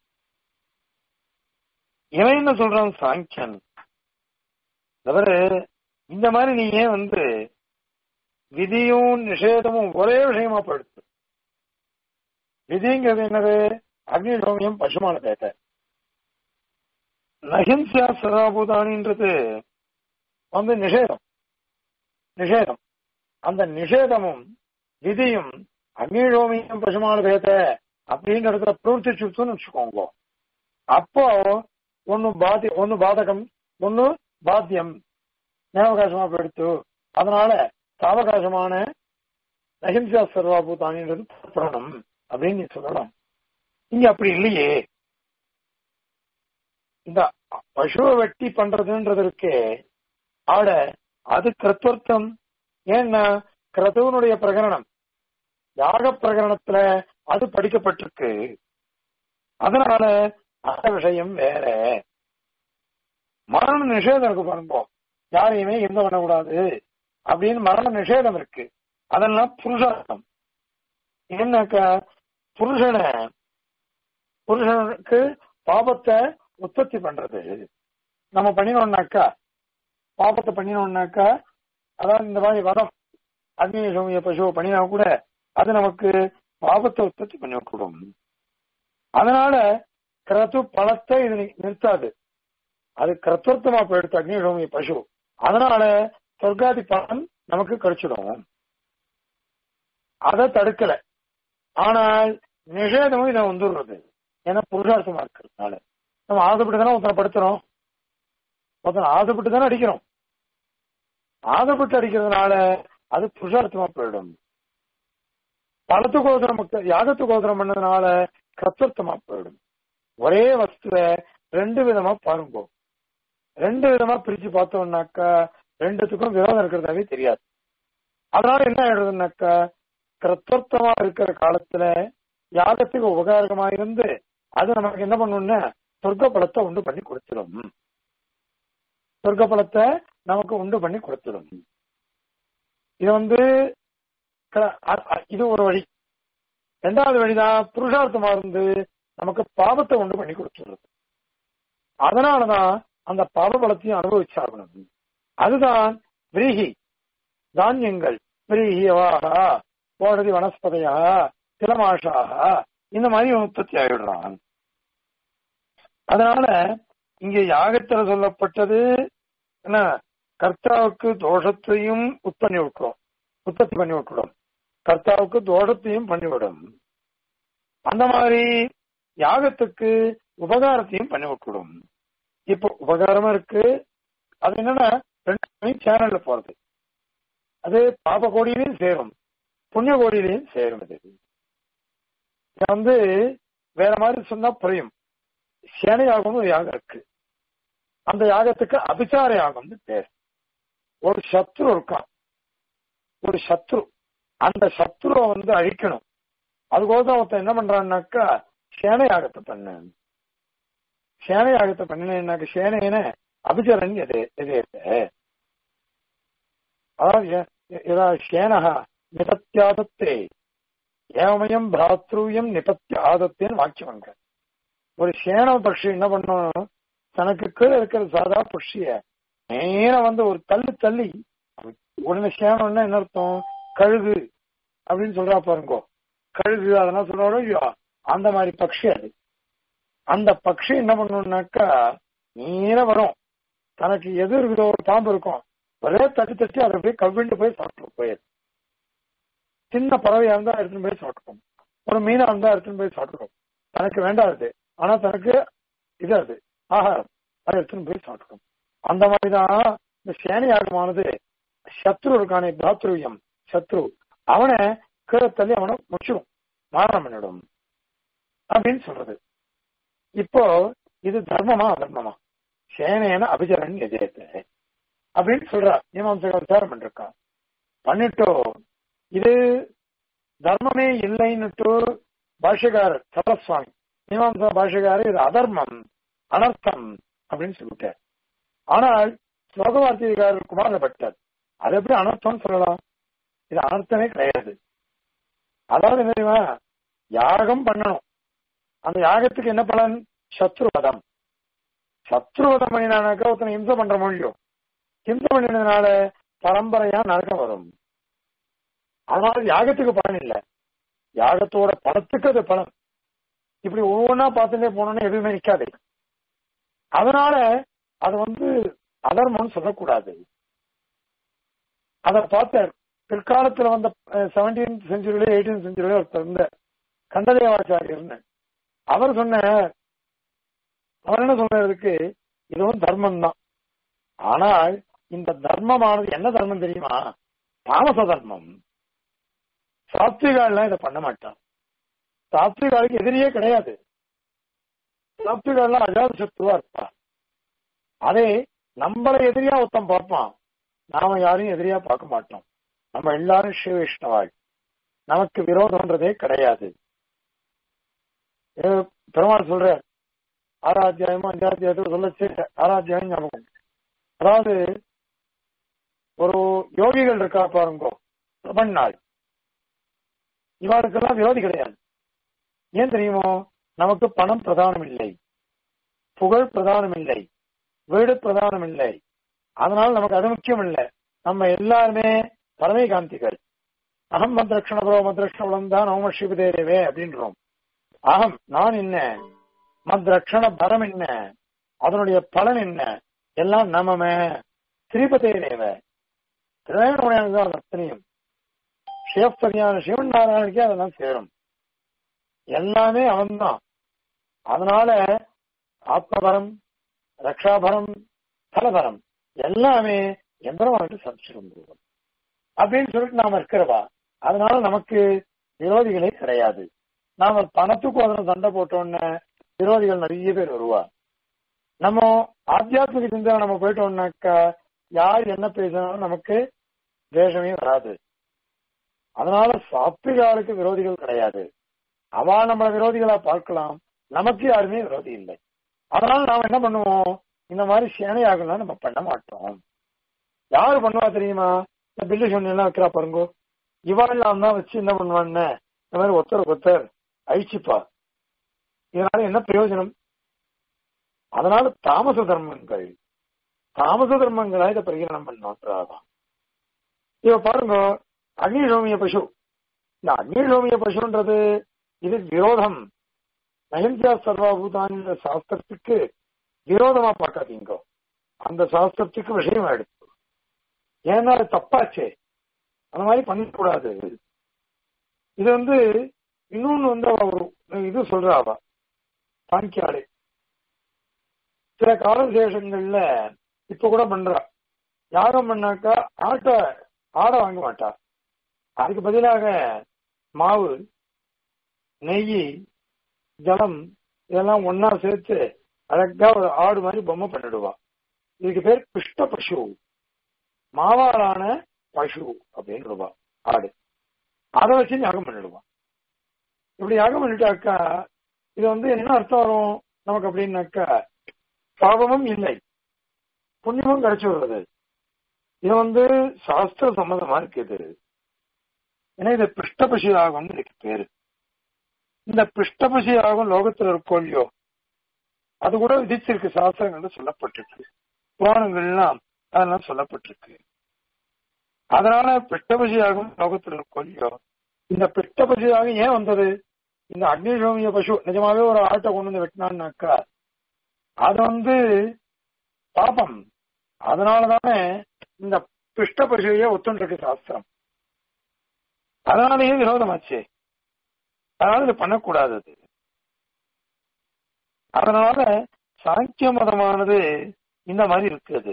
இவன் என்ன சொல்றான் சாங்கியன் தவிர இந்த மாதிரி நீ ஏன் வந்து விதியும் நிஷேதமும் ஒரே விஷயமா படுத்து விதிங்கிறது என்னது அக்னிலோமியம் பசுமான பேட்ட நகிம்சா சதாபூதானின்றது வந்து நிஷேதம் நிஷேதம் அந்த நிஷேதமும் விதியும் அக்னிலோமியம் பசுமான பேட்ட அப்படின்ற இடத்துல பிரவர்த்திச்சுன்னு வச்சுக்கோங்க அப்போ ஒன்னு பாதி ஒன்னு பாதகம் ஒன்னு பாத்தியம் ஞாபகாசமா போயிடுத்து அதனால சாவகாசமான நகிம்சா சர்வாபூதானின்றது புறப்படணும் அப்படின்னு நீ சொல்லலாம் இங்க அப்படி இல்லையே இந்த பசுவை வெட்டி பண்றதுன்றது இருக்கே ஆட அது கிருத்தர்த்தம் ஏன்னா கிரதுவனுடைய பிரகரணம் யாக பிரகரணத்துல அது படிக்கப்பட்டிருக்கு அதனால அந்த விஷயம் வேற மரண நிஷேதம் இருக்கு பாருங்க யாரையுமே எந்த பண்ணக்கூடாது அப்படின்னு மரண நிஷேதம் இருக்கு அதெல்லாம் புருஷார்த்தம் என்னக்கா புருஷனை புருஷனுக்கு பாபத்தை உற்பத்தி பண்றது நம்ம பண்ணினோம்னாக்கா பாபத்தை பண்ணினோம்னாக்கா அதாவது இந்த மாதிரி வதம் அக்னி சௌமிய பசுவை பண்ணினா கூட அது நமக்கு பாபத்தை உற்பத்தி பண்ணி விட்டுடும் அதனால கிரத்து பழத்தை இது நிறுத்தாது அது கிரத்துவமா போயிடுத்து அக்னி சௌமிய பசு அதனால சொர்க்காதி பலன் நமக்கு கிடைச்சிடும் அதை தடுக்கல ஆனால் நிஷேதமும் இதை வந்துடுறது ஏன்னா புருஷார்த்தமா இருக்கிறதுனால நம்ம ஆசைப்பட்டு தானே ஒருத்தனை படுத்துறோம் ஒருத்தனை ஆசைப்பட்டு தானே அடிக்கிறோம் ஆசைப்பட்டு அடிக்கிறதுனால அது புருஷார்த்தமா போயிடும் பலத்துக்கோசரம் யாகத்துக்கோசரம் பண்ணதுனால கத்தர்த்தமா போயிடும் ஒரே வஸ்துவ ரெண்டு விதமா பாருங்க ரெண்டு விதமா பிரிச்சு பார்த்தோம்னாக்கா ரெண்டுத்துக்கும் விரோதம் இருக்கிறதாவே தெரியாது அதனால என்ன ஆயிடுறதுனாக்கா கிரத்வர்த்தமா இருக்கிற காலத்துல யாகத்துக்கு உபகாரகமா இருந்து அது நமக்கு என்ன பண்ணும்னா சொர்க்க பலத்தை உண்டு பண்ணி கொடுத்துடும் சொர்க்க பலத்தை நமக்கு உண்டு பண்ணி கொடுத்துடும் இது வந்து இது ஒரு வழி ரெண்டாவது வழிதான் புருஷார்த்தமா இருந்து நமக்கு பாவத்தை உண்டு பண்ணி கொடுத்துடுறது அதனாலதான் அந்த பாவ பலத்தையும் அனுபவிச்சாகணும் அதுதான் விரீகி தானியங்கள் விரீகியவாக கோடதி வனஸ்பதையா திலமாஷாக இந்த மாதிரி உற்பத்தி ஆகிடுறான் அதனால இங்க யாகத்துல சொல்லப்பட்டது என்ன கர்த்தாவுக்கு தோஷத்தையும் உற்பத்தி விட்டுரும் உற்பத்தி பண்ணி விட்டுடும் கர்த்தாவுக்கு தோஷத்தையும் பண்ணிவிடும் அந்த மாதிரி யாகத்துக்கு உபகாரத்தையும் பண்ணி விட்டுடும் இப்போ உபகாரமா இருக்கு அது என்னன்னா ரெண்டு சேனல்ல போறது அது பாப கோடியிலையும் சேரும் புண்ணிய கோடியிலையும் சேரும் இது இத வந்து வேற மாதிரி சொன்னா புரியும் சேனை யாகம்னு ஒரு யாகம் இருக்கு அந்த யாகத்துக்கு அபிச்சார யாகம்னு பேர் ஒரு சத்ரு இருக்கான் ஒரு சத்ரு அந்த சத்ருவை வந்து அழிக்கணும் அதுக்கோசம் ஒருத்தன் என்ன பண்றான்னாக்கா சேனை யாகத்தை பண்ண சேனை யாகத்தை பண்ணினாக்க சேனையின அபிச்சரன் எது எதேத்த அதாவது யதா சேனகா நிபத்தியாதத்தே ஏமயம் பிராத்ரூயம் நிபத்திய ஆதத்தேன்னு வாக்கியம் அங்க ஒரு சேன பட்சி என்ன பண்ணும் தனக்கு கீழே இருக்கிற சாதா பட்சிய நேரம் வந்து ஒரு தள்ளு தள்ளி உடனே சேனம்னா என்ன அர்த்தம் கழுகு அப்படின்னு சொல்றா பாருங்கோ கழுகு அதெல்லாம் சொல்றாரோ இல்லையோ அந்த மாதிரி பட்சி அது அந்த பட்சி என்ன பண்ணணும்னாக்கா நேர வரும் தனக்கு எது இருக்குதோ ஒரு பாம்பு இருக்கும் ஒரே தட்டி தட்டி அதை போய் கவ்விண்டு போய் சாப்பிட்டு போயிரு சின்ன பறவையா இருந்தா எடுத்துன்னு போய் சாப்பிட்டுக்கும் ஒரு மீனா இருந்தா எடுத்துன்னு போய் சாப்பிட்டுக்கும் தனக்கு வேண்டாது ஆனா தனக்கு இதாது ஆகாரம் அதை எடுத்துன்னு போய் சாப்பிட்டுக்கும் அந்த மாதிரிதான் இந்த சேனை யாகமானது சத்ரு இருக்கானே தாத்ருவியம் சத்ரு அவனை கீழே தள்ளி அவனை முடிச்சிடும் மாரணம் பண்ணிடும் அப்படின்னு சொல்றது இப்போ இது தர்மமா அதர்மமா சேனையன அபிஜரன் எதிரத்தை அப்படின்னு சொல்றா மீமாம்சகர் விசாரம் பண்ணிருக்கான் பண்ணிட்டோ இது தர்மமே இல்லைன்னுட்டு பாஷ்யக்காரர் சரஸ்வாமி மீமாம்சா பாஷ்யக்காரர் இது அதர்மம் அனர்த்தம் அப்படின்னு சொல்லிட்டார் ஆனால் ஸ்லோகவார்த்திகாரர் குமார பட்டர் அது எப்படி அனர்த்தம்னு சொல்லலாம் இது அனர்த்தமே கிடையாது அதாவது என்ன தெரியுமா யாகம் பண்ணணும் அந்த யாகத்துக்கு என்ன பலன் சத்ருவதம் சத்ருவதம் பண்ணினானாக்கா ஒருத்தனை இம்சை பண்ற மொழியோ இம்சை பண்ணினதுனால பரம்பரையா நரகம் வரும் அதனால யாகத்துக்கு பலன் இல்லை யாகத்தோட பலத்துக்கு அது பலன் இப்படி ஒவ்வொன்றா பார்த்துட்டே போனோம்னா எதுவுமே நிக்காது அதனால அது வந்து அதர்மம்னு சொல்லக்கூடாது அதை பார்த்தார் பிற்காலத்துல வந்த செவன்டீன் செஞ்சுரியில எயிட்டீன் செஞ்சுரியில ஒருத்தர் இருந்த கண்டதேவாச்சாரியர்னு அவர் சொன்ன அவர் என்ன சொல்றதுக்கு இதுவும் தர்மம் தான் ஆனால் இந்த தர்மமானது என்ன தர்மம் தெரியுமா தாமச தர்மம் சாத்விகாலாம் இதை பண்ண மாட்டான் சாத்விகாலுக்கு எதிரியே கிடையாது சாத்விகாலாம் அஜாத சத்துருவா இருப்பா அதே நம்மளை எதிரியா ஒருத்தன் பார்ப்பான் நாம யாரையும் எதிரியா பார்க்க மாட்டோம் நம்ம எல்லாரும் ஸ்ரீ வைஷ்ணவாள் நமக்கு விரோதம்ன்றதே கிடையாது பெருமாள் சொல்ற ஆறாத்தியாயமும் அஞ்சாத்தியாயத்தோட சொல்லச்சு ஆறாத்தியாயம் ஞாபகம் அதாவது ஒரு யோகிகள் இருக்கா பாருங்கோ பிரபன்னாள் இவருக்கெல்லாம் விரோதி கிடையாது ஏன் தெரியுமோ நமக்கு பணம் பிரதானம் இல்லை புகழ் பிரதானம் இல்லை வீடு பிரதானம் இல்லை அதனால நமக்கு அது முக்கியம் இல்லை நம்ம எல்லாருமே பரமை காந்திகள் அகம் மந்திரக்ஷண புரோ மந்திரக்ஷணம் தான் நவம ஸ்ரீபதேரவே அப்படின்றோம் அகம் நான் என்ன மந்திரக்ஷண பரம் என்ன அதனுடைய பலன் என்ன எல்லாம் நமமே ஸ்ரீபதேரேவ திருவேணமுடையானது அத்தனையும் சிவப்பதியான சிவன் நாராயணனுக்கே அதெல்லாம் சேரும் எல்லாமே அவன்தான் அதனால ஆத்மபரம் ரக்ஷாபரம் பலபரம் எல்லாமே எம்பெருமானுக்கு சமைச்சிருந்தோம் அப்படின்னு சொல்லிட்டு நாம இருக்கிறவா அதனால நமக்கு விரோதிகளே கிடையாது நாம பணத்துக்கு அதனை சண்டை போட்டோன்னு விரோதிகள் நிறைய பேர் வருவா நம்ம ஆத்தியாத்மிக சிந்தனை நம்ம போயிட்டோம்னாக்கா யார் என்ன பேசினாலும் நமக்கு தேசமே வராது அதனால சாத்விகாலுக்கு விரோதிகள் கிடையாது அவா நம்ம விரோதிகளா பார்க்கலாம் நமக்கு யாருமே விரோதி இல்லை அதனால நாம என்ன பண்ணுவோம் இந்த மாதிரி சேனையாகலாம் நம்ம பண்ண மாட்டோம் யாரு பண்ணுவா தெரியுமா இந்த பில்லு சொன்னெல்லாம் வைக்கிறா பாருங்கோ இவாளெல்லாம் தான் வச்சு என்ன பண்ணுவான்னு இந்த மாதிரி ஒருத்தர் ஒருத்தர் அழிச்சுப்பா இதனால என்ன பிரயோஜனம் அதனால தாமச தர்மங்கள் தாமச தர்மங்களா இதை பரிகரணம் பண்ணோன்றாதான் இவ பாருங்க அக்னிஷோமிய பசு இந்த அக்னிஷோமிய பசுன்றது இது விரோதம் நயன்ஜா சர்வாபூதான சாஸ்திரத்துக்கு விரோதமா பார்க்காதீங்க அந்த சாஸ்திரத்துக்கு விஷயம் ஆயிடுச்சு ஏன்னா அது தப்பாச்சே அந்த மாதிரி பண்ணக்கூடாது இது வந்து இன்னொன்னு வந்து அவ ஒரு இது சொல்றா அவ சாங்கியாடு சில கால விசேஷங்கள்ல இப்ப கூட பண்றா யாகம் பண்ணாக்கா ஆட்டை ஆடை வாங்க மாட்டா அதுக்கு பதிலாக மாவு நெய் ஜலம் இதெல்லாம் ஒன்னா சேர்த்து அழகா ஒரு ஆடு மாதிரி பொம்மை பண்ணிடுவா இதுக்கு பேர் பிஷ்ட பசு மாவாலான பசு அப்படின்னு ரூபா ஆடு அதை வச்சு யாகம் பண்ணிடுவான் இப்படி யாகம் பண்ணிட்டாக்கா இது வந்து என்ன அர்த்தம் வரும் நமக்கு அப்படின்னாக்கா பாவமும் இல்லை புண்ணியமும் கிடைச்சு வருது இது வந்து சாஸ்திர சம்மதமா இருக்குது ஏன்னா இது பிஷ்டபசி யாகம்னு இதுக்கு பேரு இந்த பிஷ்டபசி யாகம் லோகத்துல இருக்கோ இல்லையோ அது கூட விதிச்சிருக்கு சாஸ்திரங்கள்ல சொல்லப்பட்டிருக்கு புராணங்கள்லாம் அதெல்லாம் சொல்லப்பட்டிருக்கு அதனால பிஷ்டபசியாகும் லோகத்தில் இருக்கோ இல்லையோ இந்த பிஷ்டபசியாக ஏன் வந்தது இந்த அக்னிசோமிய பசு நிஜமாவே ஒரு ஆட்டை கொண்டு வந்து வெட்டினான்னாக்கா அது வந்து பாபம் அதனாலதானே இந்த பிஷ்ட பசுவையே ஒத்துண்டிருக்கு சாஸ்திரம் அதனாலேயே விரோதமாச்சு அதனால இது பண்ணக்கூடாது அது அதனால சாங்கிய மதமானது இந்த மாதிரி இருக்குது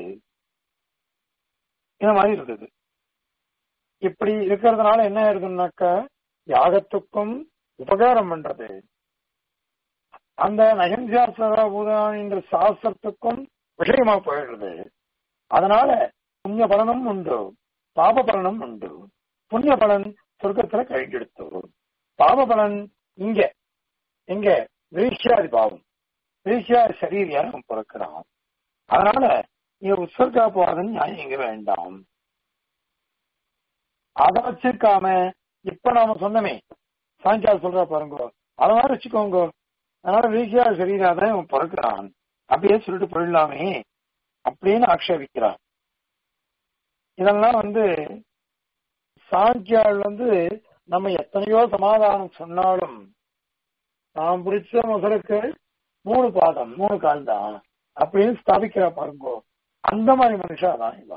இந்த மாதிரி இருக்குது இப்படி இருக்கிறதுனால என்ன ஆயிருதுனாக்கா யாகத்துக்கும் உபகாரம் பண்றது அந்த நயன்சாசராபூதான் என்ற சாஸ்திரத்துக்கும் விஷயமா போயிடுறது அதனால புண்ணிய பலனும் உண்டு பாப பலனும் உண்டு புண்ணிய பலன் சொர்க்கத்துல கழிஞ்செடுத்து பாவபலன் இங்க எங்க வீழ்ச்சியாதி பாவம் வீழ்ச்சியாதி சரீரியான அவன் பிறக்கிறான் அதனால இங்க உற்சர்கா போறதுன்னு நியாயம் இங்க வேண்டாம் அதை வச்சிருக்காம இப்ப நாம சொன்னமே சாயங்காலம் சொல்றா பாருங்க அத மாதிரி வச்சுக்கோங்க அதனால வீழ்ச்சியா சரீராதான் இவன் பிறக்கிறான் அப்படியே சொல்லிட்டு போயிடலாமே அப்படின்னு ஆக்ஷேபிக்கிறான் இதெல்லாம் வந்து சாங்கியால் வந்து நம்ம எத்தனையோ சமாதானம் சொன்னாலும் நாம் பிடிச்ச முதலுக்கு மூணு பாதம் மூணு கால் தான் அப்படின்னு ஸ்தாபிக்கிறா பாருங்க அந்த மாதிரி மனுஷா தான் இவா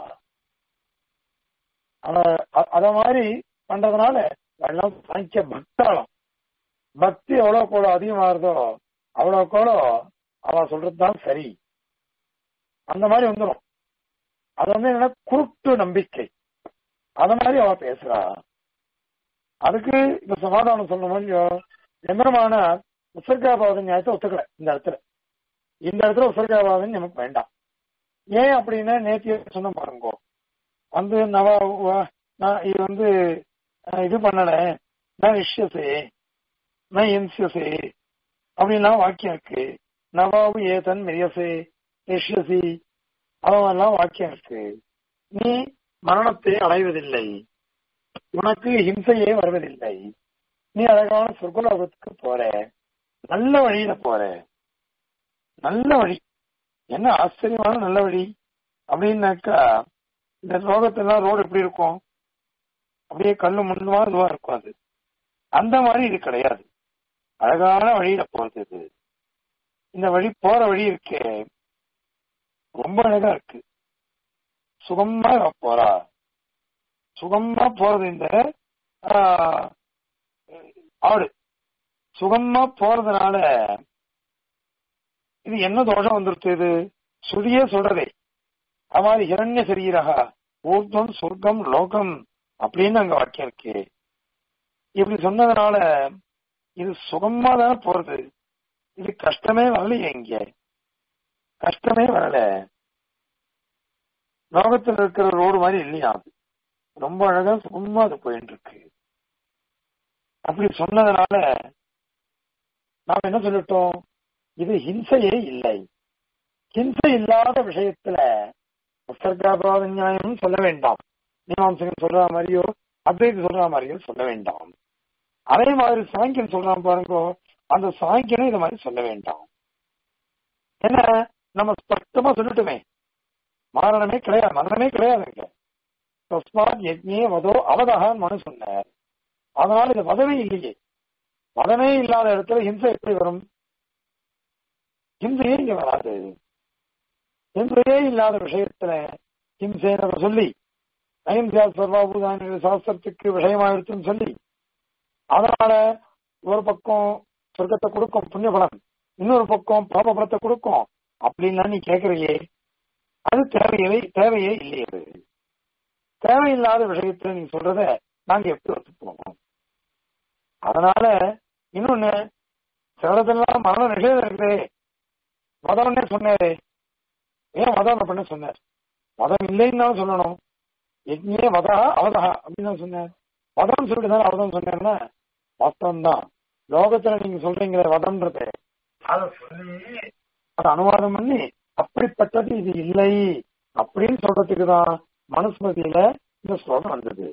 அத மாதிரி பண்றதுனால எல்லாம் சாங்கிய பக்தாளம் பக்தி எவ்வளவு கூட அதிகமாகுதோ அவ்வளவு கூட அவ சொல்றதுதான் சரி அந்த மாதிரி வந்துடும் அது வந்து என்ன குருட்டு நம்பிக்கை அத மாதிரி அவ பேசுறா அதுக்கு இப்ப சமாதானம் சொல்ற மாதிரியோ எம்பரமான உசர்காபாத நியாயத்தை ஒத்துக்கல இந்த இடத்துல இந்த இடத்துல உசர்காபாதம் நமக்கு வேண்டாம் ஏன் அப்படின்னா நேத்திய சொன்ன பாருங்க வந்து நவ நான் இது வந்து இது பண்ணல நான் இஷ்யசே நான் இன்சியசே அப்படின்னா வாக்கியம் இருக்கு நவாவு ஏதன் மிரியசே இஷ்யசி அவெல்லாம் வாக்கியம் இருக்கு நீ மரணத்தை அடைவதில்லை உனக்கு ஹிம்சையே வருவதில்லை நீ அழகான சொர்க்கலோகத்துக்கு போற நல்ல வழியில போற நல்ல வழி என்ன ஆச்சரியமான நல்ல வழி அப்படின்னாக்கா இந்த லோகத்தெல்லாம் ரோடு எப்படி இருக்கும் அப்படியே கல்லு முன்னுவா இதுவா இருக்கும் அது அந்த மாதிரி இது கிடையாது அழகான வழியில போறது இது இந்த வழி போற வழி இருக்கே ரொம்ப அழகா இருக்கு சுகமா போறா சுகமா போறது இந்த ஆடு சுகமா போறதுனால இது என்ன தோஷம் வந்துருச்சு இது சுதியே சொல்றதே அது மாதிரி இரண்ய சரீரகா ஊர்தம் சொர்க்கம் லோகம் அப்படின்னு அங்க வாக்கியம் இருக்கு இப்படி சொன்னதுனால இது சுகமா தானே போறது இது கஷ்டமே வரலையே இங்க கஷ்டமே வரல லோகத்தில் இருக்கிற ரோடு மாதிரி இல்லையா அது ரொம்ப அழகா சுகமா அது போயிட்டு இருக்கு அப்படி சொன்னதுனால நாம் என்ன சொல்லிட்டோம் இது ஹிம்சையே இல்லை ஹிம்சை இல்லாத விஷயத்துல உத்தர்காபாத நியாயம் சொல்ல வேண்டாம் மீமாம்சகன் சொல்ற மாதிரியோ அத்வைத்து சொல்ற மாதிரியோ சொல்ல வேண்டாம் அதே மாதிரி சாங்கியன் சொல்றான் பாருங்க அந்த சாங்கியனும் இது மாதிரி சொல்ல வேண்டாம் ஏன்னா நம்ம ஸ்பஷ்டமா சொல்லிட்டுமே மரணமே கிடையாது மரணமே கிடையாதுங்க தஸ்மாத் யஜ்ஞே வதோ அவதகான் மனு சொன்னார் அதனால இது வதமே இல்லையே வதமே இல்லாத இடத்துல ஹிம்சை எப்படி வரும் ஹிம்சையே இங்க வராது ஹிம்சையே இல்லாத விஷயத்துல ஹிம்சை நம்ம சொல்லி அஹிம்சா சர்வாபூதான சாஸ்திரத்துக்கு விஷயமாயிடுச்சுன்னு சொல்லி அதனால ஒரு பக்கம் சொர்க்கத்தை கொடுக்கும் புண்ணிய பலன் இன்னொரு பக்கம் பாப பலத்தை கொடுக்கும் அப்படின்லாம் நீ கேட்கறியே அது தேவையே தேவையே இல்லையே அது தேவையில்லாத விஷயத்துல நீ சொல்றத நாங்க எப்படி ஒத்துப்போம் அதனால இன்னொன்னு சிலதெல்லாம் மரண நிஷேதம் இருக்குதே மதம்னே சொன்னாரு ஏன் மதம் பண்ண சொன்னார் மதம் இல்லைன்னு தான் சொல்லணும் யஜ்ஞே மதா அவதா அப்படின்னு தான் சொன்னார் மதம் சொல்லிட்டு தான் அவதம் சொன்னேன்னா வாஸ்தவம் தான் லோகத்துல நீங்க சொல்றீங்க வதம்ன்றது அதை சொல்லி அதை அனுவாதம் பண்ணி அப்படிப்பட்டது இது இல்லை அப்படின்னு சொல்றதுக்கு தான் மனுஸ்மதியில இந்த ஸ்லோகம் வந்தது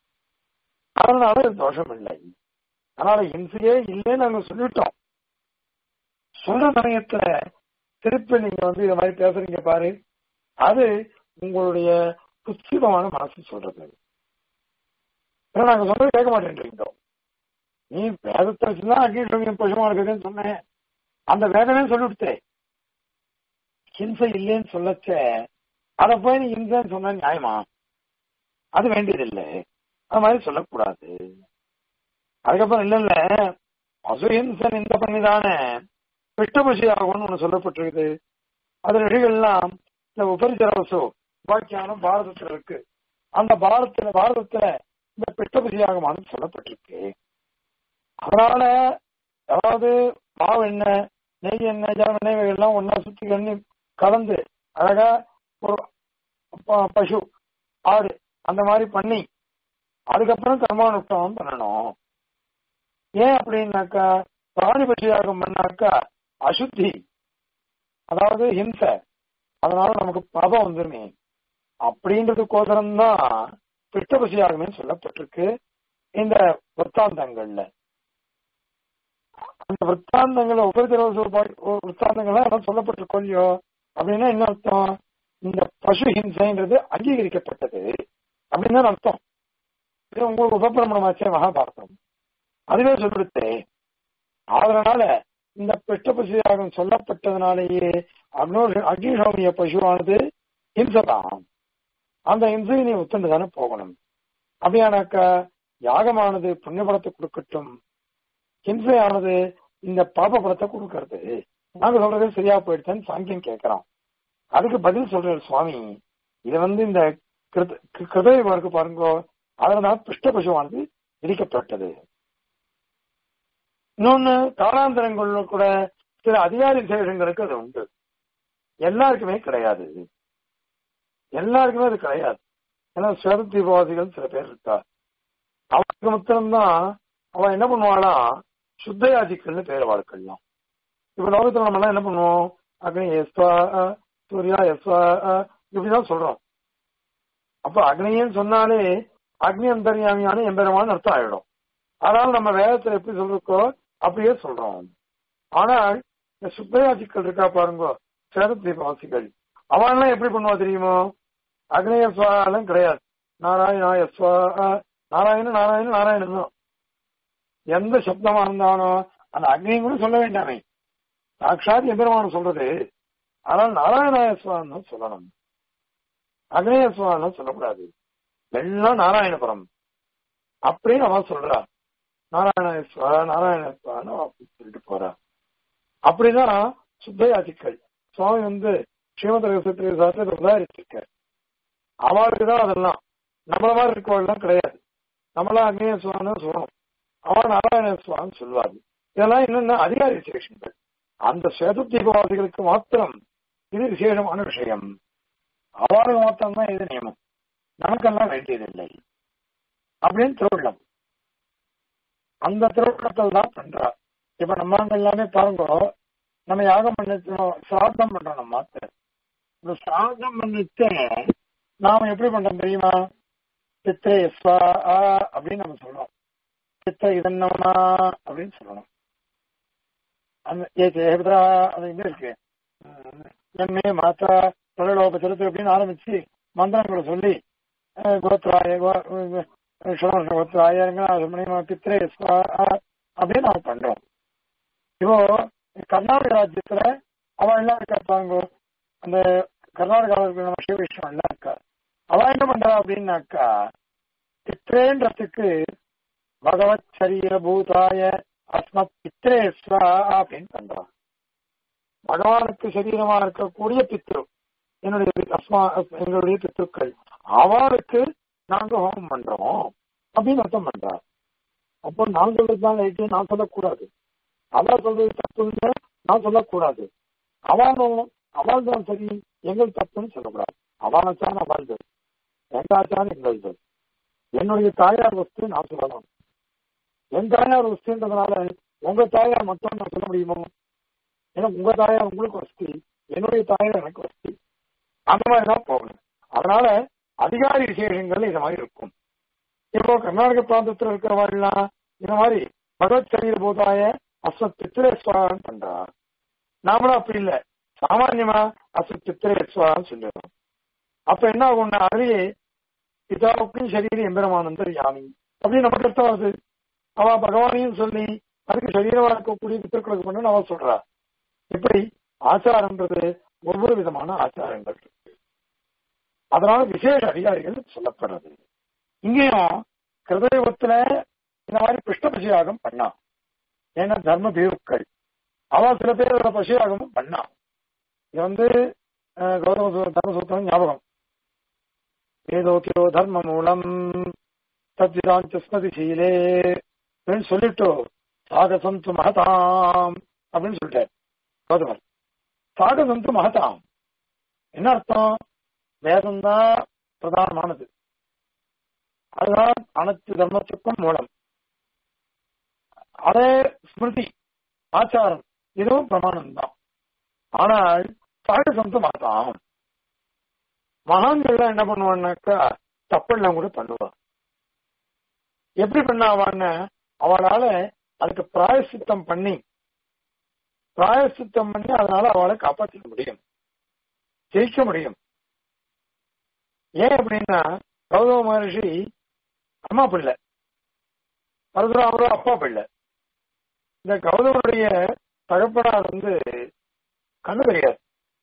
அதனால இது தோஷம் இல்லை அதனால இம்சையே இல்லைன்னு நாங்க சொல்லிட்டோம் சொல்ற சமயத்துல திருப்பி நீங்க வந்து இத மாதிரி பேசுறீங்க பாரு அது உங்களுடைய குச்சிதமான மனசு சொல்றது நாங்க சொல்றது கேட்க மாட்டேன்றீங்க நீ வேதத்தை வச்சுதான் அக்னி பசுமா இருக்குதுன்னு சொன்னேன் அந்த வேதமே சொல்லிவிட்டே ஹிம்சை இல்லைன்னு சொல்லச்ச அத போய் நீ ஹிம்சைன்னு சொன்ன நியாயமா அது வேண்டியதில்லை அது மாதிரி சொல்லக்கூடாது அதுக்கப்புறம் இல்ல இல்ல அசுஹிம்சன் இந்த பண்ணிதானே பிஷ்டபுஷி ஆகும்னு ஒண்ணு சொல்லப்பட்டிருக்குது அது நடிகள்லாம் இந்த உபரிச்சரவசோ வாக்கியானம் பாரதத்துல இருக்கு அந்த பாரதத்துல பாரதத்துல இந்த பிஷ்டபுஷி ஆகமானு சொல்லப்பட்டிருக்கு அதனால அதாவது மாவு எண்ணெய் நெய் எண்ணெய் ஜலம் எண்ணெய் எல்லாம் ஒன்னா சுத்தி கண்ணி கலந்து அழகா ஒரு பசு ஆடு அந்த மாதிரி பண்ணி அதுக்கப்புறம் கர்மானுஷ்டானம் பண்ணணும் ஏன் அப்படின்னாக்கா பிராணி பட்சியாகம் பண்ணாக்கா அசுத்தி அதாவது ஹிம்சை அதனால நமக்கு பாபம் வந்துருமே அப்படின்றதுக்கோசரம் தான் பிஷ்டபசியாகமே சொல்லப்பட்டிருக்கு இந்த விற்த்தாந்தங்கள்ல அந்த விற்த்தாந்தங்கள உபரிதர விற்த்தாந்தங்கள்லாம் எல்லாம் சொல்லப்பட்டிருக்கோம் இல்லையோ அப்படின்னா என்ன அர்த்தம் இந்த பசு ஹிம்சைன்றது அங்கீகரிக்கப்பட்டது அப்படின்னு தான் அர்த்தம் இது உங்களுக்கு உபபிரமணமாச்சே மகாபாரதம் அதுவே சொல்லிடுத்து அதனால இந்த பிஷ்ட பசுயாகம் சொல்லப்பட்டதுனாலேயே அக்னோ அக்னிஹோமிய பசுவானது ஹிம்சதான் அந்த ஹிம்சையை நீ ஒத்துண்டு தானே போகணும் அப்படியானாக்கா யாகமானது புண்ணியபலத்தை கொடுக்கட்டும் ஹிம்சையானது இந்த பாப பலத்தை கொடுக்கறது நாங்க சொல்றது சரியா போயிடுச்சுன்னு சாங்கியம் கேட்கிறோம் அதுக்கு பதில் சொல்றாரு சுவாமி இது வந்து இந்த கிருதயுகம் இருக்கு பாருங்க அதனால பிஷ்ட பசுவானது விதிக்கப்பட்டது இன்னொன்னு காலாந்தரங்கள்ல கூட சில அதிகாரி விசேஷங்களுக்கு அது உண்டு எல்லாருக்குமே கிடையாது எல்லாருக்குமே அது கிடையாது ஏன்னா சுவரத்தீபவாதிகள் சில பேர் இருக்கா அவனுக்கு மாத்திரம்தான் அவன் என்ன பண்ணுவானா சுத்தயாதிக்கள்னு பேர் வாழ்க்கலாம் இப்ப லோகத்துல நம்ம எல்லாம் என்ன பண்ணுவோம் அக்னி எஸ்வா சூர்யா எஸ்வா இப்படிதான் சொல்றோம் அப்ப அக்னின்னு சொன்னாலே அக்னி அந்தர்யாமியான எம்பெருமான் அர்த்தம் ஆயிடும் அதனால நம்ம வேதத்துல எப்படி சொல்றோக்கோ அப்படியே சொல்றோம் ஆனால் இந்த சுத்தயாசிக்கள் இருக்கா பாருங்க சேரத்தீபாசிகள் அவன்லாம் எப்படி பண்ணுவா தெரியுமோ அக்னேய சுவாலாம் கிடையாது நாராயணா யஸ்வா நாராயண நாராயண நாராயணன் தான் எந்த சப்தமா இருந்தாலும் அந்த அக்னியும் கூட சொல்ல வேண்டாமே சாட்சாத் எம்பெருமான சொல்றது ஆனால் நாராயணாயஸ்வான்னு சொல்லணும் அக்னேயஸ்வான்னு சொல்லக்கூடாது எல்லாம் நாராயணபுரம் அப்படின்னு அவன் சொல்றா நாராயணஸ்வா நாராயணஸ்வான்னு சொல்லிட்டு போறா அப்படிதான் சுத்தயாதிக்கள் சுவாமி வந்து ஸ்ரீமத ரகசியத்திலே சாத்திர உதாரிச்சிருக்கார் அவளுக்கு தான் அதெல்லாம் நம்மள மாதிரி இருக்கவள்லாம் கிடையாது நம்மளாம் அக்னேய சுவான்னு சொல்லணும் அவன் நாராயண சுவான்னு சொல்லுவாரு இதெல்லாம் என்னென்ன அதிகார விசேஷங்கள் அந்த சேதத்தீபவாதிகளுக்கு மாத்திரம் இது விசேஷமான விஷயம் அவளுக்கு மாத்திரம் தான் இது நியமம் நமக்கெல்லாம் வேண்டியதில்லை அப்படின்னு திருவிழம் அந்த திருவிழத்தில் தான் பண்றா இப்ப நம்ம எல்லாமே பாருங்க நம்ம யாகம் பண்ணிச்சோம் சிராதம் பண்றோம் நம்ம மாத்த இந்த சிராதம் பண்ணிட்டு நாம எப்படி பண்றோம் தெரியுமா சித்திரை எஸ்வா அப்படின்னு நம்ம சொல்றோம் சித்திரை இதன்னவனா அப்படின்னு சொல்லணும் அந்த ஏ சேபத்ரா அது இங்க இருக்கு எம்மே மாத்தா தொழிலோபத்திரத்து அப்படின்னு ஆரம்பிச்சு மந்திரங்களை சொல்லி கோத்ராய கோத்ராய பித்திரை அப்படின்னு நம்ம பண்றோம் இப்போ கர்நாடக ராஜ்யத்துல அவன் எல்லாம் இருக்கா பாருங்க அந்த கர்நாடகாவில் நம்ம சிவவிஷ்ணம் எல்லாம் இருக்கா அவன் என்ன பண்றா அப்படின்னாக்கா பித்ரேன்றதுக்கு பகவத் சரீர பூதாய அஸ்மத் பித்ரேஸ்வா அப்படின்னு பண்றான் பகவானுக்கு சரீரமா இருக்கக்கூடிய பித்ரு என்னுடைய அஸ்மா எங்களுடைய பித்ருக்கள் அவளுக்கு நாங்க ஹோமம் பண்றோம் அப்படின்னு அர்த்தம் பண்றார் அப்போ நான் சொல்றது தான் ரைட்டு நான் சொல்லக்கூடாது அவள் சொல்றது தப்புன்னு நான் சொல்லக்கூடாது அவனும் அவள் தான் சரி எங்கள் தப்புன்னு சொல்லக்கூடாது அவனாச்சான் அவள்து எங்காச்சான் எங்களது என்னுடைய தாயார் வஸ்து நான் சொல்லலாம் என் தாயார் வஸ்துன்றதுனால உங்க தாயார் மட்டும் நான் சொல்ல முடியுமோ ஏன்னா உங்க தாயார் உங்களுக்கு வசதி என்னுடைய தாயார் எனக்கு வசதி அந்த மாதிரி தான் போகணும் அதனால அதிகாரி விசேஷங்கள் இந்த மாதிரி இருக்கும் இப்போ கர்நாடக பிராந்தத்தில் இருக்கிறவர்கள்லாம் இந்த மாதிரி பகவத் சரீர போதாய அஸ்வத் பித்திரேஸ்வரான்னு பண்றார் நாமளும் அப்படி இல்லை சாமான்யமா அஸ்வத் பித்திரேஸ்வரான்னு சொல்லிடுறோம் அப்ப என்ன ஆகும்னா அதுலயே பிதாவுக்கும் சரீரம் எம்பெருமானந்தர் யாமி அப்படின்னு நமக்கு அர்த்தம் வருது அவ பகவானையும் சொல்லி அதுக்கு சரீரமா இருக்கக்கூடிய பித்தர்களுக்கு பண்ணு அவ சொல்றா இப்படி ஆச்சாரம்ன்றது ஒவ்வொரு விதமான ஆச்சாரங்கள் இருக்கு அதனால விசேஷ அதிகாரிகள் சொல்லப்படுறது இங்கேயும் கிருதயுகத்துல இந்த மாதிரி பிருஷ்ட பசியாகம் பண்ணா ஏன்னா தர்ம பீருக்கள் அவ சில பேரோட பசியாகமும் பண்ணா இது வந்து கௌதம தர்மசூத்திரம் ஞாபகம் ஏதோக்கியோ தர்ம மூலம் தத்விதாந்த ஸ்மதிசீலே அப்படின்னு சொல்லிட்டு சாகசந்து மகதாம் அப்படின்னு சொல்லிட்டார் கௌதமர் சாகசந்து மகதாம் என்ன அர்த்தம் வேதம் தான் பிரதானமானது அதுதான் அனைத்து தர்மத்துக்கும் மூலம் அதே ஸ்மிருதி ஆச்சாரம் இதுவும் பிரமாணம் தான் ஆனால் சாகசம் மாட்டான் மகான்கள் என்ன பண்ணுவான்னாக்கா தப்பெல்லாம் கூட பண்ணுவா எப்படி பண்ணாவான்னு அவளால அதுக்கு பிராயசித்தம் பண்ணி பிராயசித்தம் பண்ணி அதனால அவளை காப்பாற்றிக்க முடியும் ஜெயிக்க முடியும் ஏன் அப்படின்னா கௌதம மகர்ஷி அம்மா பிள்ளை பரசுராமரும் அப்பா பிள்ளை இந்த கௌதமனுடைய தகப்பனார் வந்து கண்ணு தெரியாது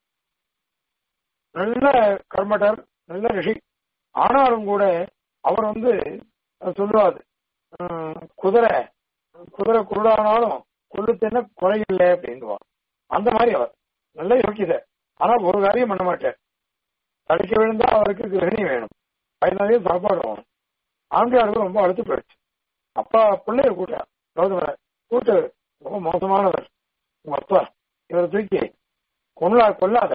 நல்ல கர்மட்டர் நல்ல ரிஷி ஆனாலும் கூட அவர் வந்து சொல்லுவாரு குதிரை குதிரை குருடானாலும் கொள்ளுத்தென்ன குறை இல்லை அப்படின்னுவா அந்த மாதிரி அவர் நல்ல யோக்கியதை ஆனா ஒரு காரியம் பண்ண மாட்டார் தடுக்க விழுந்தா அவருக்கு கிரகணி வேணும் அதனாலேயே சாப்பாடு வேணும் ஆண்டியாருக்கு ரொம்ப அழுத்து போயிடுச்சு அப்பா பிள்ளைய கூட்ட கௌதமரை கூட்டு ரொம்ப மோசமானவர் உங்க அப்பா இவரை தூக்கி கொள்ளா கொல்லாத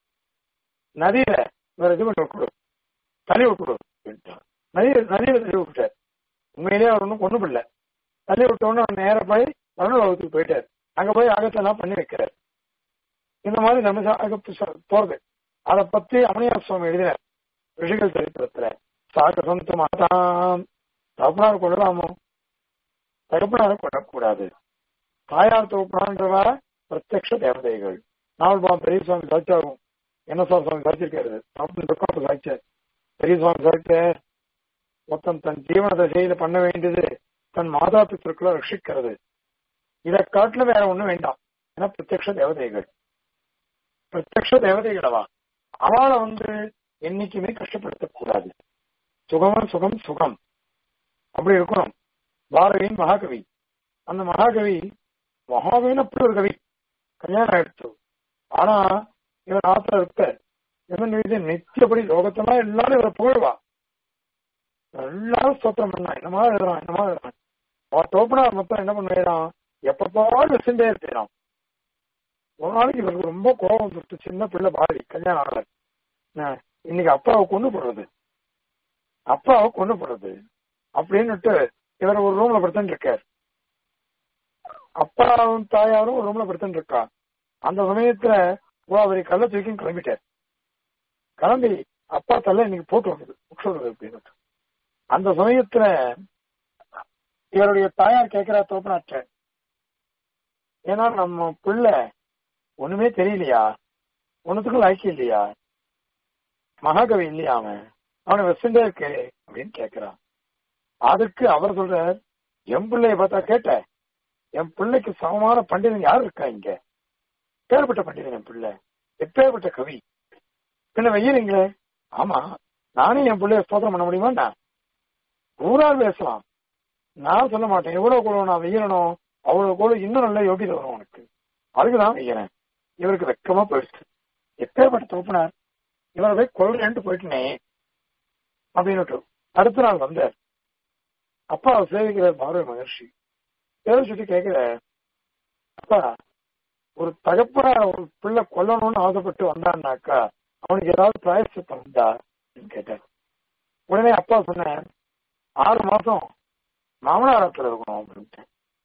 நதியில இவரை இது பண்ணி விட்டுடு தள்ளி விட்டுடு நதிய நதியில தள்ளி விட்டுட்டார் உண்மையிலேயே அவர் ஒன்றும் கொண்டு பிள்ளை தள்ளி விட்டோன்னு அவர் நேர போய் வருணலோகத்துக்கு போயிட்டார் அங்க போய் அகத்தெல்லாம் பண்ணி வைக்கிறார் இந்த மாதிரி நம்ம அகத்து போறது அதை பத்தி அமனியார் சுவாமி எழுதினார் ரிஷிகள் சரித்திரத்துல சாகசந்து மாதாம் தகப்பனார் கொள்ளலாமோ தகப்பனாரை கொள்ளக்கூடாது தாயார் தகப்பனான்றவா பிரத்யக்ஷ தேவதைகள் நாவல்பாம் பெரிய சுவாமி சாட்சியாகும் என்ன சார் சுவாமி சாட்சியிருக்காரு தகப்பன் சாட்சியார் பெரிய சுவாமி சாட்சியார் மொத்தம் தன் ஜீவன தசையில பண்ண வேண்டியது தன் மாதா பித்திருக்களை ரட்சிக்கிறது இதை காட்டிலும் வேற ஒண்ணும் வேண்டாம் ஏன்னா பிரத்யக்ஷ தேவதைகள் பிரத்யக்ஷ தேவதைகளவா அவளை வந்து என்னைக்குமே கஷ்டப்படுத்தக்கூடாது சுகமும் சுகம் சுகம் அப்படி இருக்கணும் பாரதியின் மகாகவி அந்த மகாகவி மகாகவின்னு அப்படி ஒரு கவி கல்யாணம் ஆயிடுச்சு ஆனா இவர் ஆத்திர இருக்க என்ன நித்தியப்படி லோகத்தெல்லாம் எல்லாரும் இவரை புகழ்வா எல்லாரும் ஸ்தோத்திரம் பண்ணா என்னமா எழுதுறான் என்னமா எழுதுறான் அவன் தோப்பனார் மொத்தம் என்ன பண்ணுறான் எப்பப்பாலும் வச்சுட்டே இருக்கிறான் ஒரு நாளைக்கு இவருக்கு ரொம்ப கோபம் சுட்டு சின்ன பிள்ளை பாடி கல்யாணம் ஆகல இன்னைக்கு அப்பாவை கொண்டு போடுறது அப்பாவை கொண்டு போடுறது அப்படின்னுட்டு இவர் ஒரு ரூம்ல படுத்துட்டு இருக்கார் அப்பாவும் தாயாரும் ஒரு ரூம்ல படுத்துட்டு இருக்கா அந்த சமயத்துல அவரை கள்ள தூக்கி கிளம்பிட்டார் கிளம்பி அப்பா தள்ள இன்னைக்கு போட்டு வந்தது சொல்றது அப்படின்னு அந்த சமயத்துல இவருடைய தாயார் கேட்கிறா தோப்பனாற்ற ஏன்னா நம்ம பிள்ளை ஒண்ணுமே தெரியலையா ஒன்னுத்துக்கும் லாய்க்கு இல்லையா மகாகவி இல்லையா அவன் அவனை வெஸ்டண்டே இருக்கு அப்படின்னு கேட்கிறான் அதுக்கு அவர் சொல்றார் என் பிள்ளைய பார்த்தா கேட்ட என் பிள்ளைக்கு சமமான பண்டிதன் யார் இருக்கா இங்க பேர்பட்ட பண்டிதன் என் பிள்ளை எப்பேற்பட்ட கவி பின்ன வெய்யறீங்களே ஆமா நானே என் பிள்ளைய ஸ்தோத்திரம் பண்ண முடியுமாண்டா ஊரால் பேசலாம் நான் சொல்ல மாட்டேன் எவ்வளவு கூட நான் வெய்யணும் அவ்வளவு கூட இன்னும் நல்ல யோகிதை வரும் உனக்கு அதுக்குதான் வெய்யறேன் இவருக்கு வெக்கமா போயிடுச்சு எப்பேற்பட்ட தோப்பினார் இவரை போய் கொள்றேன்ட்டு போயிட்டுனே அப்படின்னு அடுத்த நாள் வந்தார் அப்பா சேவிக்கிறார் பார்வை மகர்ஷி சேவிச்சுட்டு கேட்கிற அப்பா ஒரு தகப்பனார ஒரு பிள்ளை கொல்லணும்னு ஆசைப்பட்டு வந்தான்னாக்கா அவனுக்கு ஏதாவது பிராயசித்தம் உண்டா கேட்டார் உடனே அப்பா சொன்னேன் ஆறு மாசம் மாமனாரத்துல இருக்கணும் அப்படின்ட்டு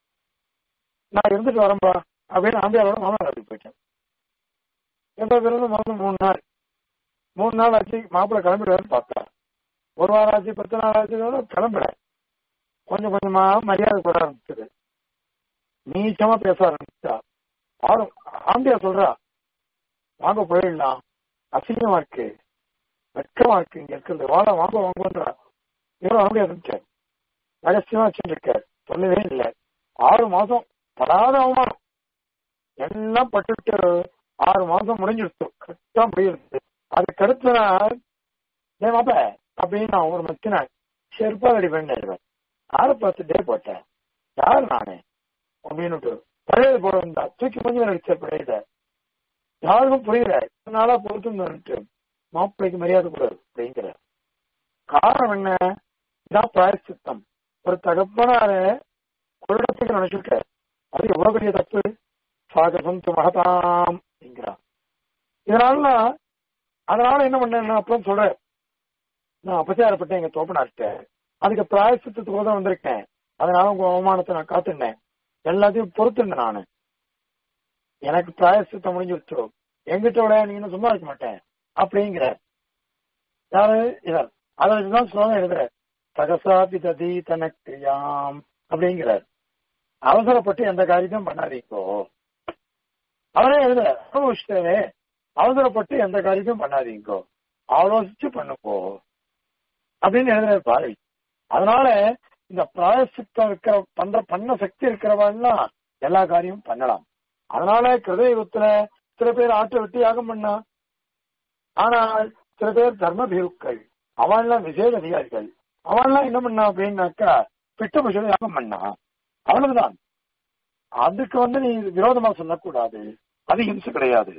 நான் இருந்துட்டு வரேன்பா அப்படின்னு ஆந்தியாவோட மாமனாரத்துக்கு போயிட்டேன் எந்த பிறந்த மாதம் மூணு நாள் மூணு நாள் ஆச்சு மாப்பிள்ளை கிளம்பிடுவாருன்னு பார்த்தா ஒரு வாரம் ஆச்சு பத்து நாள் ஆச்சு கிளம்பல கொஞ்சம் கொஞ்சமா மரியாதை கூட ஆரம்பிச்சது நீச்சமா பேச ஆரம்பிச்சா ஆளும் ஆண்டியா சொல்றா வாங்க போயிடலாம் அசிங்கமா இருக்கு வெக்கமா இருக்கு இங்க இருக்கிறது வாழ வாங்க வாங்கன்றா இவரும் ஆண்டியா இருந்துச்சார் ரகசியமா வச்சுருக்கார் சொல்லவே இல்லை ஆறு மாசம் படாத அவமானம் எல்லாம் பட்டுட்டு ஆறு மாசம் முடிஞ்சிடுச்சு கரெக்டா முடியிடுச்சு அதுக்கு அடுத்த நாள் ஏன் மாப்ப அப்படின்னு நான் ஒரு மத்தினாள் செருப்பா ரெடி பண்ணிடுவேன் யாரை பார்த்து டே போட்டேன் யார் நானே அப்படின்னு பழையது போட வந்தா தூக்கி கொஞ்சம் நடிச்ச பழையத யாருக்கும் புரியல நாளா பொறுத்து மாப்பிள்ளைக்கு மரியாதை கூடாது அப்படிங்கிற காரணம் என்ன இதான் பிராயசித்தம் ஒரு தகப்பனார கொள்ளத்துக்கு நினைச்சுட்ட அது எவ்வளவு பெரிய தப்பு சாகசம் மகதாம் அப்படிங்கிறான் இதனால அதனால என்ன பண்ணேன் அப்புறம் சொல்றேன் நான் அபச்சாரப்பட்டேன் எங்க தோப்பனார்கிட்ட அதுக்கு பிராயசித்தத்துக்கு தான் வந்திருக்கேன் அதனால உங்க அவமானத்தை நான் காத்துனேன் எல்லாத்தையும் பொறுத்துனேன் நானு எனக்கு பிராயசித்தம் முடிஞ்சு வச்சு எங்கிட்ட விட நீங்க சும்மா இருக்க மாட்டேன் அப்படிங்கிற யாரு இவர் அதை வச்சுதான் ஸ்லோகம் எழுதுற சகசாபி ததி தனக்கிரியாம் அப்படிங்கிறார் அவசரப்பட்டு எந்த காரியத்தையும் பண்ணாதீங்கோ அவரே எழுதுற அனுபவிச்சிட்டே அவசரப்பட்டு எந்த காரியத்தையும் பண்ணாதீங்கோ ஆலோசிச்சு பண்ணுப்போ அப்படின்னு எழுதுறாரு பாரதி அதனால இந்த பிராயசித்தம் இருக்கிற பண்ற பண்ண சக்தி இருக்கிறவன்லாம் எல்லா காரியமும் பண்ணலாம் அதனால கிருதயுகத்துல சில பேர் ஆட்டை விட்டு யாகம் பண்ணா ஆனால் சில பேர் தர்ம பீருக்கள் அவன்லாம் விசேஷ அதிகாரிகள் அவன்லாம் என்ன பண்ணா அப்படின்னாக்கா பிட்ட பசு யாகம் பண்ணா அவ்வளவுதான் அதுக்கு வந்து நீ விரோதமா சொல்லக்கூடாது அது ஹிம்சை கிடையாது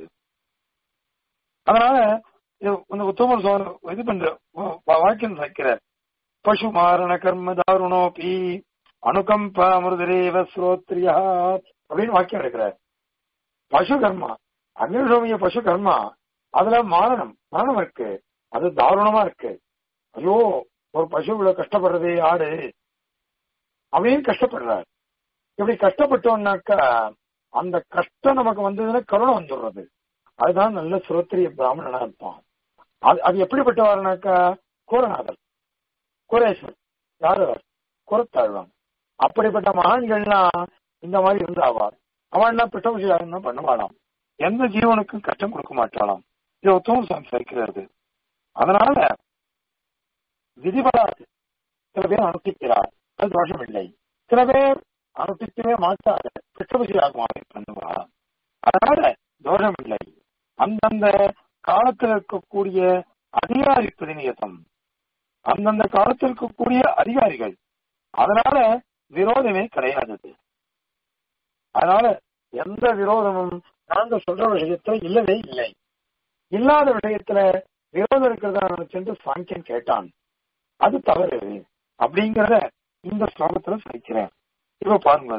அதனால இந்த உத்தமர் சோழ இது பண்ற வாக்கியம் வைக்கிறார் பசு மாரண கர்ம தாருணோபி அனுகம்ப அமிர்தரேவ ஸ்ரோத்ரியா அப்படின்னு வாக்கியம் எடுக்கிறார் பசு கர்மா அக்னிசோமிய பசு கர்மா அதுல மாரணம் மரணம் இருக்கு அது தாருணமா இருக்கு ஐயோ ஒரு பசு இவ்வளவு கஷ்டப்படுறது ஆடு அப்படின்னு கஷ்டப்படுறாரு இப்படி கஷ்டப்பட்டோம்னாக்கா அந்த கஷ்டம் நமக்கு வந்ததுன்னா கருணை வந்துடுறது அதுதான் நல்ல சுரோத்திரிய பிராமணனா இருப்பான் அது அது எப்படிப்பட்டவாருனாக்கா கூரநாதர் குரேஸ்வர் யார் அவர் குரத்தாழ்வான் அப்படிப்பட்ட மகான்கள்லாம் இந்த மாதிரி இருந்தாவார் அவன்லாம் பிட்டமுஷியாகம் பண்ணவாளாம் எந்த ஜீவனுக்கும் கஷ்டம் கொடுக்க மாட்டாளாம் இது உத்தம சம்சாரிக்கிறது அதனால விதிபடாது சில பேர் அனுஷ்டிக்கிறார் அது தோஷம் இல்லை சில பேர் அனுஷ்டிக்கவே மாட்டார் பிட்டமுஷியாகமாக பண்ணுவா அதனால தோஷம் இல்லை அந்தந்த காலத்தில் இருக்கக்கூடிய அதிகாரி பிரதிநிதித்துவம் அந்தந்த காலத்தில் இருக்கக்கூடிய அதிகாரிகள் அதனால விரோதமே கிடையாது அதனால எந்த விரோதமும் நாங்க சொல்ற விஷயத்துல இல்லவே இல்லை இல்லாத விஷயத்துல விரோதம் இருக்கிறதா சென்று சாங்கியன் கேட்டான் அது தவறு அப்படிங்கிறத இந்த ஸ்லோகத்துல சொல்லிக்கிறேன் இப்ப பாருங்க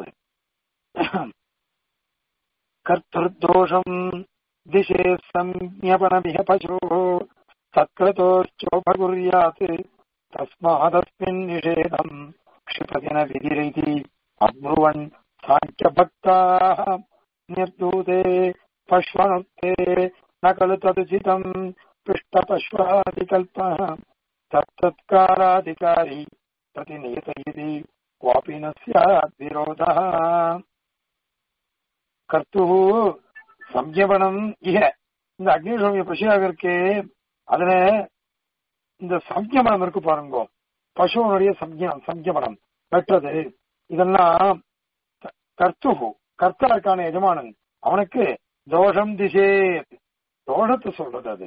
கர்த்தர்தோஷம் दिशे संज्ञपनमिह पशो सत्कृतोश्चोपकुर्यात् तस्मादस्मिन् निषेधम् क्षिपति न विधिरिति अब्रुवन् साङ्ख्यभक्ताः निर्दूते पश्वनुक्ते न खलु तदुचितम् पृष्ठपश्वादिकल्पः तत्तत्काराधिकारी प्रतिनियत इति क्वापि न स्यात् विरोधः कर्तुः சம்யபனம் இக இந்த அக்னிசோமிய பசுவாக இருக்கே அதுல இந்த சம்யமனம் இருக்கு பாருங்க பசுவனுடைய சம்யம் சம்யமனம் வெட்டுறது இதெல்லாம் கர்த்துகு கர்த்தா இருக்கான எஜமானன் அவனுக்கு தோஷம் திசே தோஷத்தை சொல்றது அது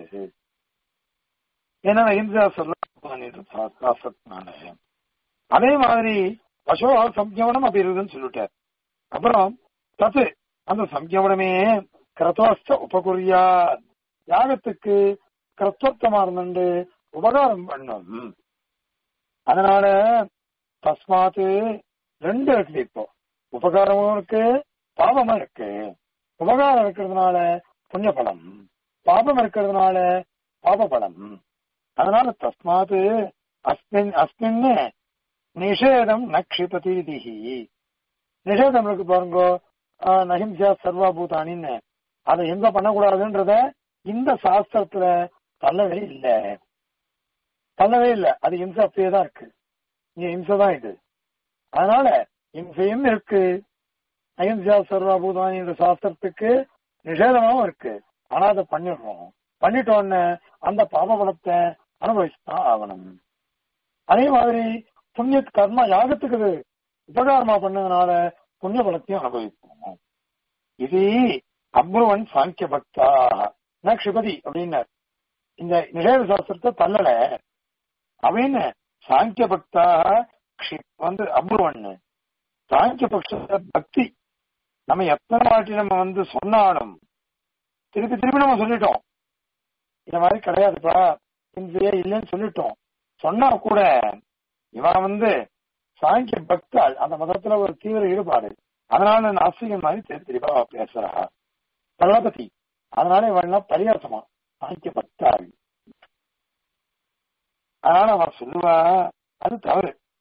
ஏன்னா இந்தியா சொல்ல அதே மாதிரி பசு சம்யமனம் அப்படி இருக்குதுன்னு சொல்லிட்டார் அப்புறம் தத்து அந்த சம்யமனமே கிரதோஸ்த உபகுரியா யாகத்துக்கு கிரத்வர்த்தமா இருந்துட்டு உபகாரம் பண்ணும் அதனால தஸ்மாத்து ரெண்டு இருக்கு இப்போ உபகாரமும் இருக்கு பாபமும் இருக்கு உபகாரம் இருக்கிறதுனால புண்ணிய பலம் பாபம் இருக்கிறதுனால பாப பலம் அதனால தஸ்மாத்து அஸ்மின் அஸ்மின் நிஷேதம் நக்ஷிபதி திஹி நிஷேதம் இருக்கு பாருங்க நஹிம்சா சர்வாபூதானின்னு அதை எங்க பண்ணக்கூடாதுன்றத இந்த சாஸ்திரத்துல தள்ளவே இல்லை தள்ளவே இல்லை அது இம்சை அப்படியே தான் இருக்கு இங்க இம்சை தான் இது அதனால இம்சையும் இருக்கு அஹிம்சா சர்வாபூதானி என்ற சாஸ்திரத்துக்கு நிஷேதமாவும் இருக்கு ஆனா அதை பண்ணிடுறோம் பண்ணிட்டோன்னு அந்த பாப பலத்தை அனுபவிச்சுதான் ஆகணும் அதே மாதிரி புண்ணிய கர்மா யாகத்துக்கு இது உபகாரமா பண்ணதுனால புண்ணிய பலத்தையும் அனுபவிப்போம் இது அப்ருவன் சாங்கிய பக்தா க்ஷிபதி அப்படின்னார் இந்த நிஷேத சாஸ்திரத்தை தள்ளல அப்படின்னு சாங்கிய பக்தா வந்து அப்ருவன் சாங்கிய பக்ஷ பக்தி நம்ம எத்தனை வாட்டி நம்ம வந்து சொன்னாலும் திருப்பி திருப்பி நம்ம சொல்லிட்டோம் இந்த மாதிரி கிடையாதுப்பா இந்தியே இல்லைன்னு சொல்லிட்டோம் சொன்னா கூட இவன் வந்து சாங்கிய பக்தாள் அந்த மதத்துல ஒரு தீவிர ஈடுபாடு அதனால நாஸ்திகன் மாதிரி தெரி தெளிவா பேசுறா தளபதி அதனால இவெல்லாம் பரியாசமா சாங்கிய பக்தாள் அதனால அவன் சொல்லுவா அது தவறு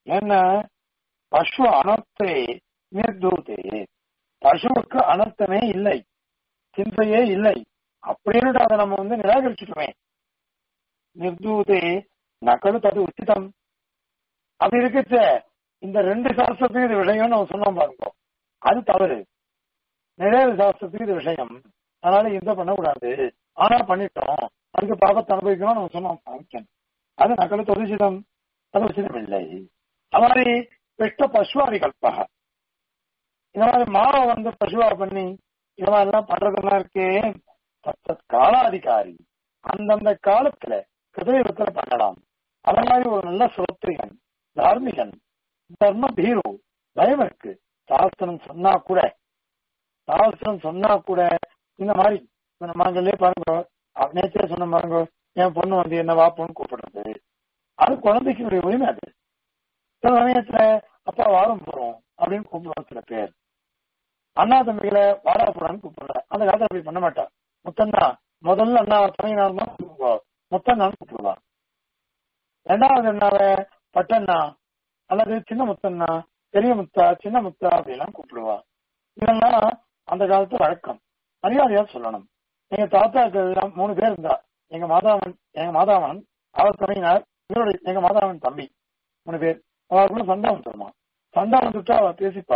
ஏன்னா பசு அனர்த்தே நிர்தூதே பசுவுக்கு அனர்த்தமே இல்லை சிந்தையே இல்லை அப்படின்னு அதை நம்ம வந்து நிராகரிச்சுட்டோமே நிர்தூதே நகலு தது உச்சிதம் அது இருக்குச்ச இந்த ரெண்டு சாஸ்திரத்துக்கு இது விஷயம்னு நம்ம சொன்னோம் பாருங்க அது தவறு நிறைய சாஸ்திரத்துக்கு இது விஷயம் அதனால இந்த பண்ணக்கூடாது ஆனா பண்ணிட்டோம் அதுக்கு பாபத்தை அனுபவிக்கணும் நம்ம சொன்னோம் சாங்கியன் அது நகலு தொதிச்சிதம் அது உச்சிதம் இல்லை அது மாதிரி பெஷ்ட பசுவாதி கல்பக இந்த மாதிரி மாவை வந்து பசுவா பண்ணி இந்த மாதிரி எல்லாம் பண்றதெல்லாம் இருக்கே தத்தத் காலாதிகாரி அந்தந்த காலத்துல கிருதயுகத்துல பண்ணலாம் அத மாதிரி ஒரு நல்ல சுரோத்திரியன் தார்மிகன் தர்ம பீரோ பயம் இருக்கு சாஸ்திரம் சொன்னா கூட சாஸ்திரம் சொன்னா கூட இந்த மாதிரி இப்ப நம்ம அங்கேயே பாருங்க நேற்றே சொன்ன பாருங்க என் பொண்ணு வந்து என்ன வாப்போன்னு கூப்பிடுறது அது குழந்தைக்கு ஒரு உரிமை அது சில சமயத்துல அப்பா வாரம் போறோம் அப்படின்னு கூப்பிடுவாங்க சில பேர் அண்ணா தம்பிகளை வாடா போறான்னு கூப்பிடுற அந்த காலத்துல அப்படி பண்ண மாட்டா முத்தண்ணா முதல்ல அண்ணா தனியார் தான் கூப்பிடுவா முத்தண்ணான்னு கூப்பிடுவா ரெண்டாவது அண்ணாவை பட்டண்ணா அல்லது சின்ன முத்தண்ணா பெரிய முத்தா சின்ன முத்தா அப்படிலாம் கூப்பிடுவா இதெல்லாம் அந்த காலத்து வழக்கம் மரியாதையா சொல்லணும் எங்க தாத்தாக்கள் எல்லாம் மூணு பேர் இருந்தா எங்க மாதாவன் எங்க மாதாவன் அவர் துணையினார் இவரோட எங்க மாதாவன் தம்பி மூணு பேர் அவருக்குள்ள சண்டை வந்துருமா சண்டை வந்துட்டா அவ பேசிப்பா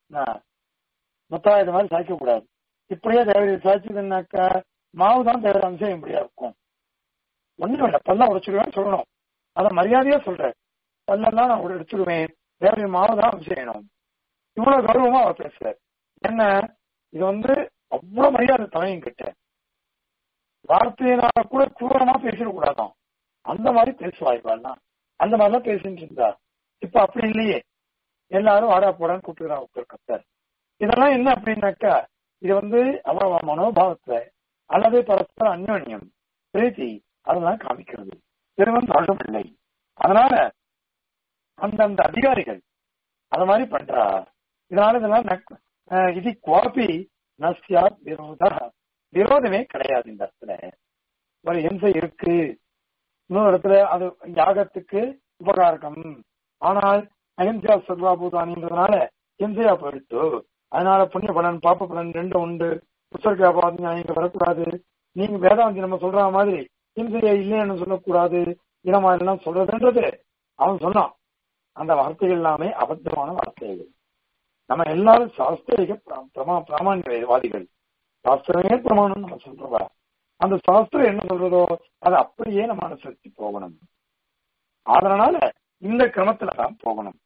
முத்தா இது மாதிரி சாய்க்க கூடாது இப்படியே தேவையை சாய்ச்சதுன்னாக்கா மாவு தான் தேவை அம்சம் இப்படியா இருக்கும் ஒண்ணும் இல்லை பல்ல உடைச்சிடுவேன் சொல்லணும் அதை மரியாதையா சொல்றேன் பல்லெல்லாம் நான் உடைச்சிடுவேன் தேவையை மாவு தான் செய்யணும் இவ்வளவு கௌரவமா அவர் பேசுறாரு என்ன இது வந்து அவ்வளவு மரியாதை தலையும் கிட்ட வார்த்தையினால கூட கூடமா பேசிடக்கூடாதான் அந்த மாதிரி பேசுவாய்ப்பாள்லாம் அந்த மாதிரிலாம் பேசிட்டு இருந்தா இப்ப அப்படி இல்லையே எல்லாரும் வாடா போடான்னு கூப்பிட்டுக்கிறான் ஒருத்தர் கத்தர் இதெல்லாம் என்ன அப்படின்னாக்கா இது வந்து அவ மனோபாவத்துல அல்லது பரஸ்பர அந்யோன்யம் பிரீத்தி அதெல்லாம் காமிக்கிறது திருமணம் தோஷம் இல்லை அதனால அந்தந்த அதிகாரிகள் அது மாதிரி பண்றா இதனால இதெல்லாம் இது கோபி நஸ்யா விரோத விரோதமே கிடையாது இந்த இடத்துல ஒரு ஹிம்சை இருக்கு இன்னொரு இடத்துல அது யாகத்துக்கு உபகாரகம் ஆனால் அஹிம்சா சர்வாபூதானின்றதுனால ஹிம்சையா போயிடுத்து அதனால புண்ணிய பலன் பாப்ப பலன் ரெண்டும் உண்டு உத்தரகாபாதம் இங்க வரக்கூடாது நீங்க வேதாந்தி நம்ம சொல்ற மாதிரி ஹிம்சையை இல்லைன்னு சொல்லக்கூடாது இந்த மாதிரி எல்லாம் சொல்றதுன்றது அவன் சொன்னான் அந்த வார்த்தைகள் எல்லாமே அபத்தமான வார்த்தைகள் நம்ம எல்லாரும் சாஸ்திரிக பிரமா பிராமணியவாதிகள் சாஸ்திரமே பிரமாணம் நம்ம சொல்றவா அந்த சாஸ்திரம் என்ன சொல்றதோ அதை அப்படியே நம்ம அனுசரிச்சு போகணும் அதனால இந்த கிரமத்துல தான் போகணும்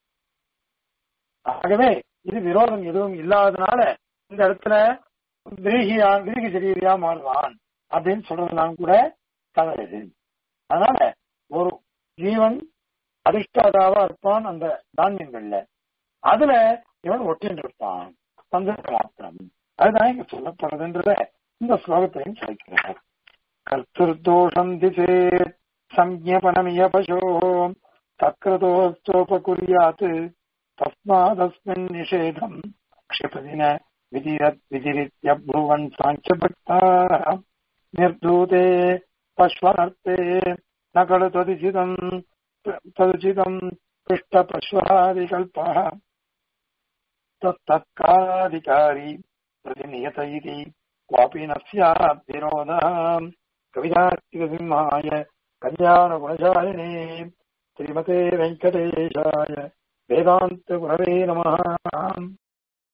ஆகவே இது விரோதம் எதுவும் இல்லாதனால இந்த இடத்துல விரிகியா விரிகி சரீரியா மாறுவான் அப்படின்னு சொல்றதுலாம் கூட தவறு அதனால ஒரு ஜீவன் அதிர்ஷ்டாதாவா இருப்பான் அந்த தானியங்கள்ல அதுல இவன் ஒட்டின்னு இருப்பான் சந்தேக மாத்திரம் அதுதான் இங்க சொல்லப்படுறதுன்றத இந்த ஸ்லோகத்தையும் சொல்லிக்கிறார் கர்த்தர்தோஷம் திசே சஞ்ஞபனமிய பசோ தக்ரதோஸ்தோபகுரியாத் தஸ்மாதஸ்மின் நிஷேதம் க்ஷிபதின விதிரத் விதிரித்யப்ருவன் சாங்கியபக்தா निर्धूते पश्वनर्थे न खलु तदुचितम् तदुचितम् पृष्ठपश्वादिकल्पः तत्तत्काधिकारी प्रतिनियत इति क्वापि न स्यात् विरोधः कवितार्तिकसिंहाय कल्याणगुणशालिने श्रीमते वेङ्कटेशाय वेदान्तगुणवे नमः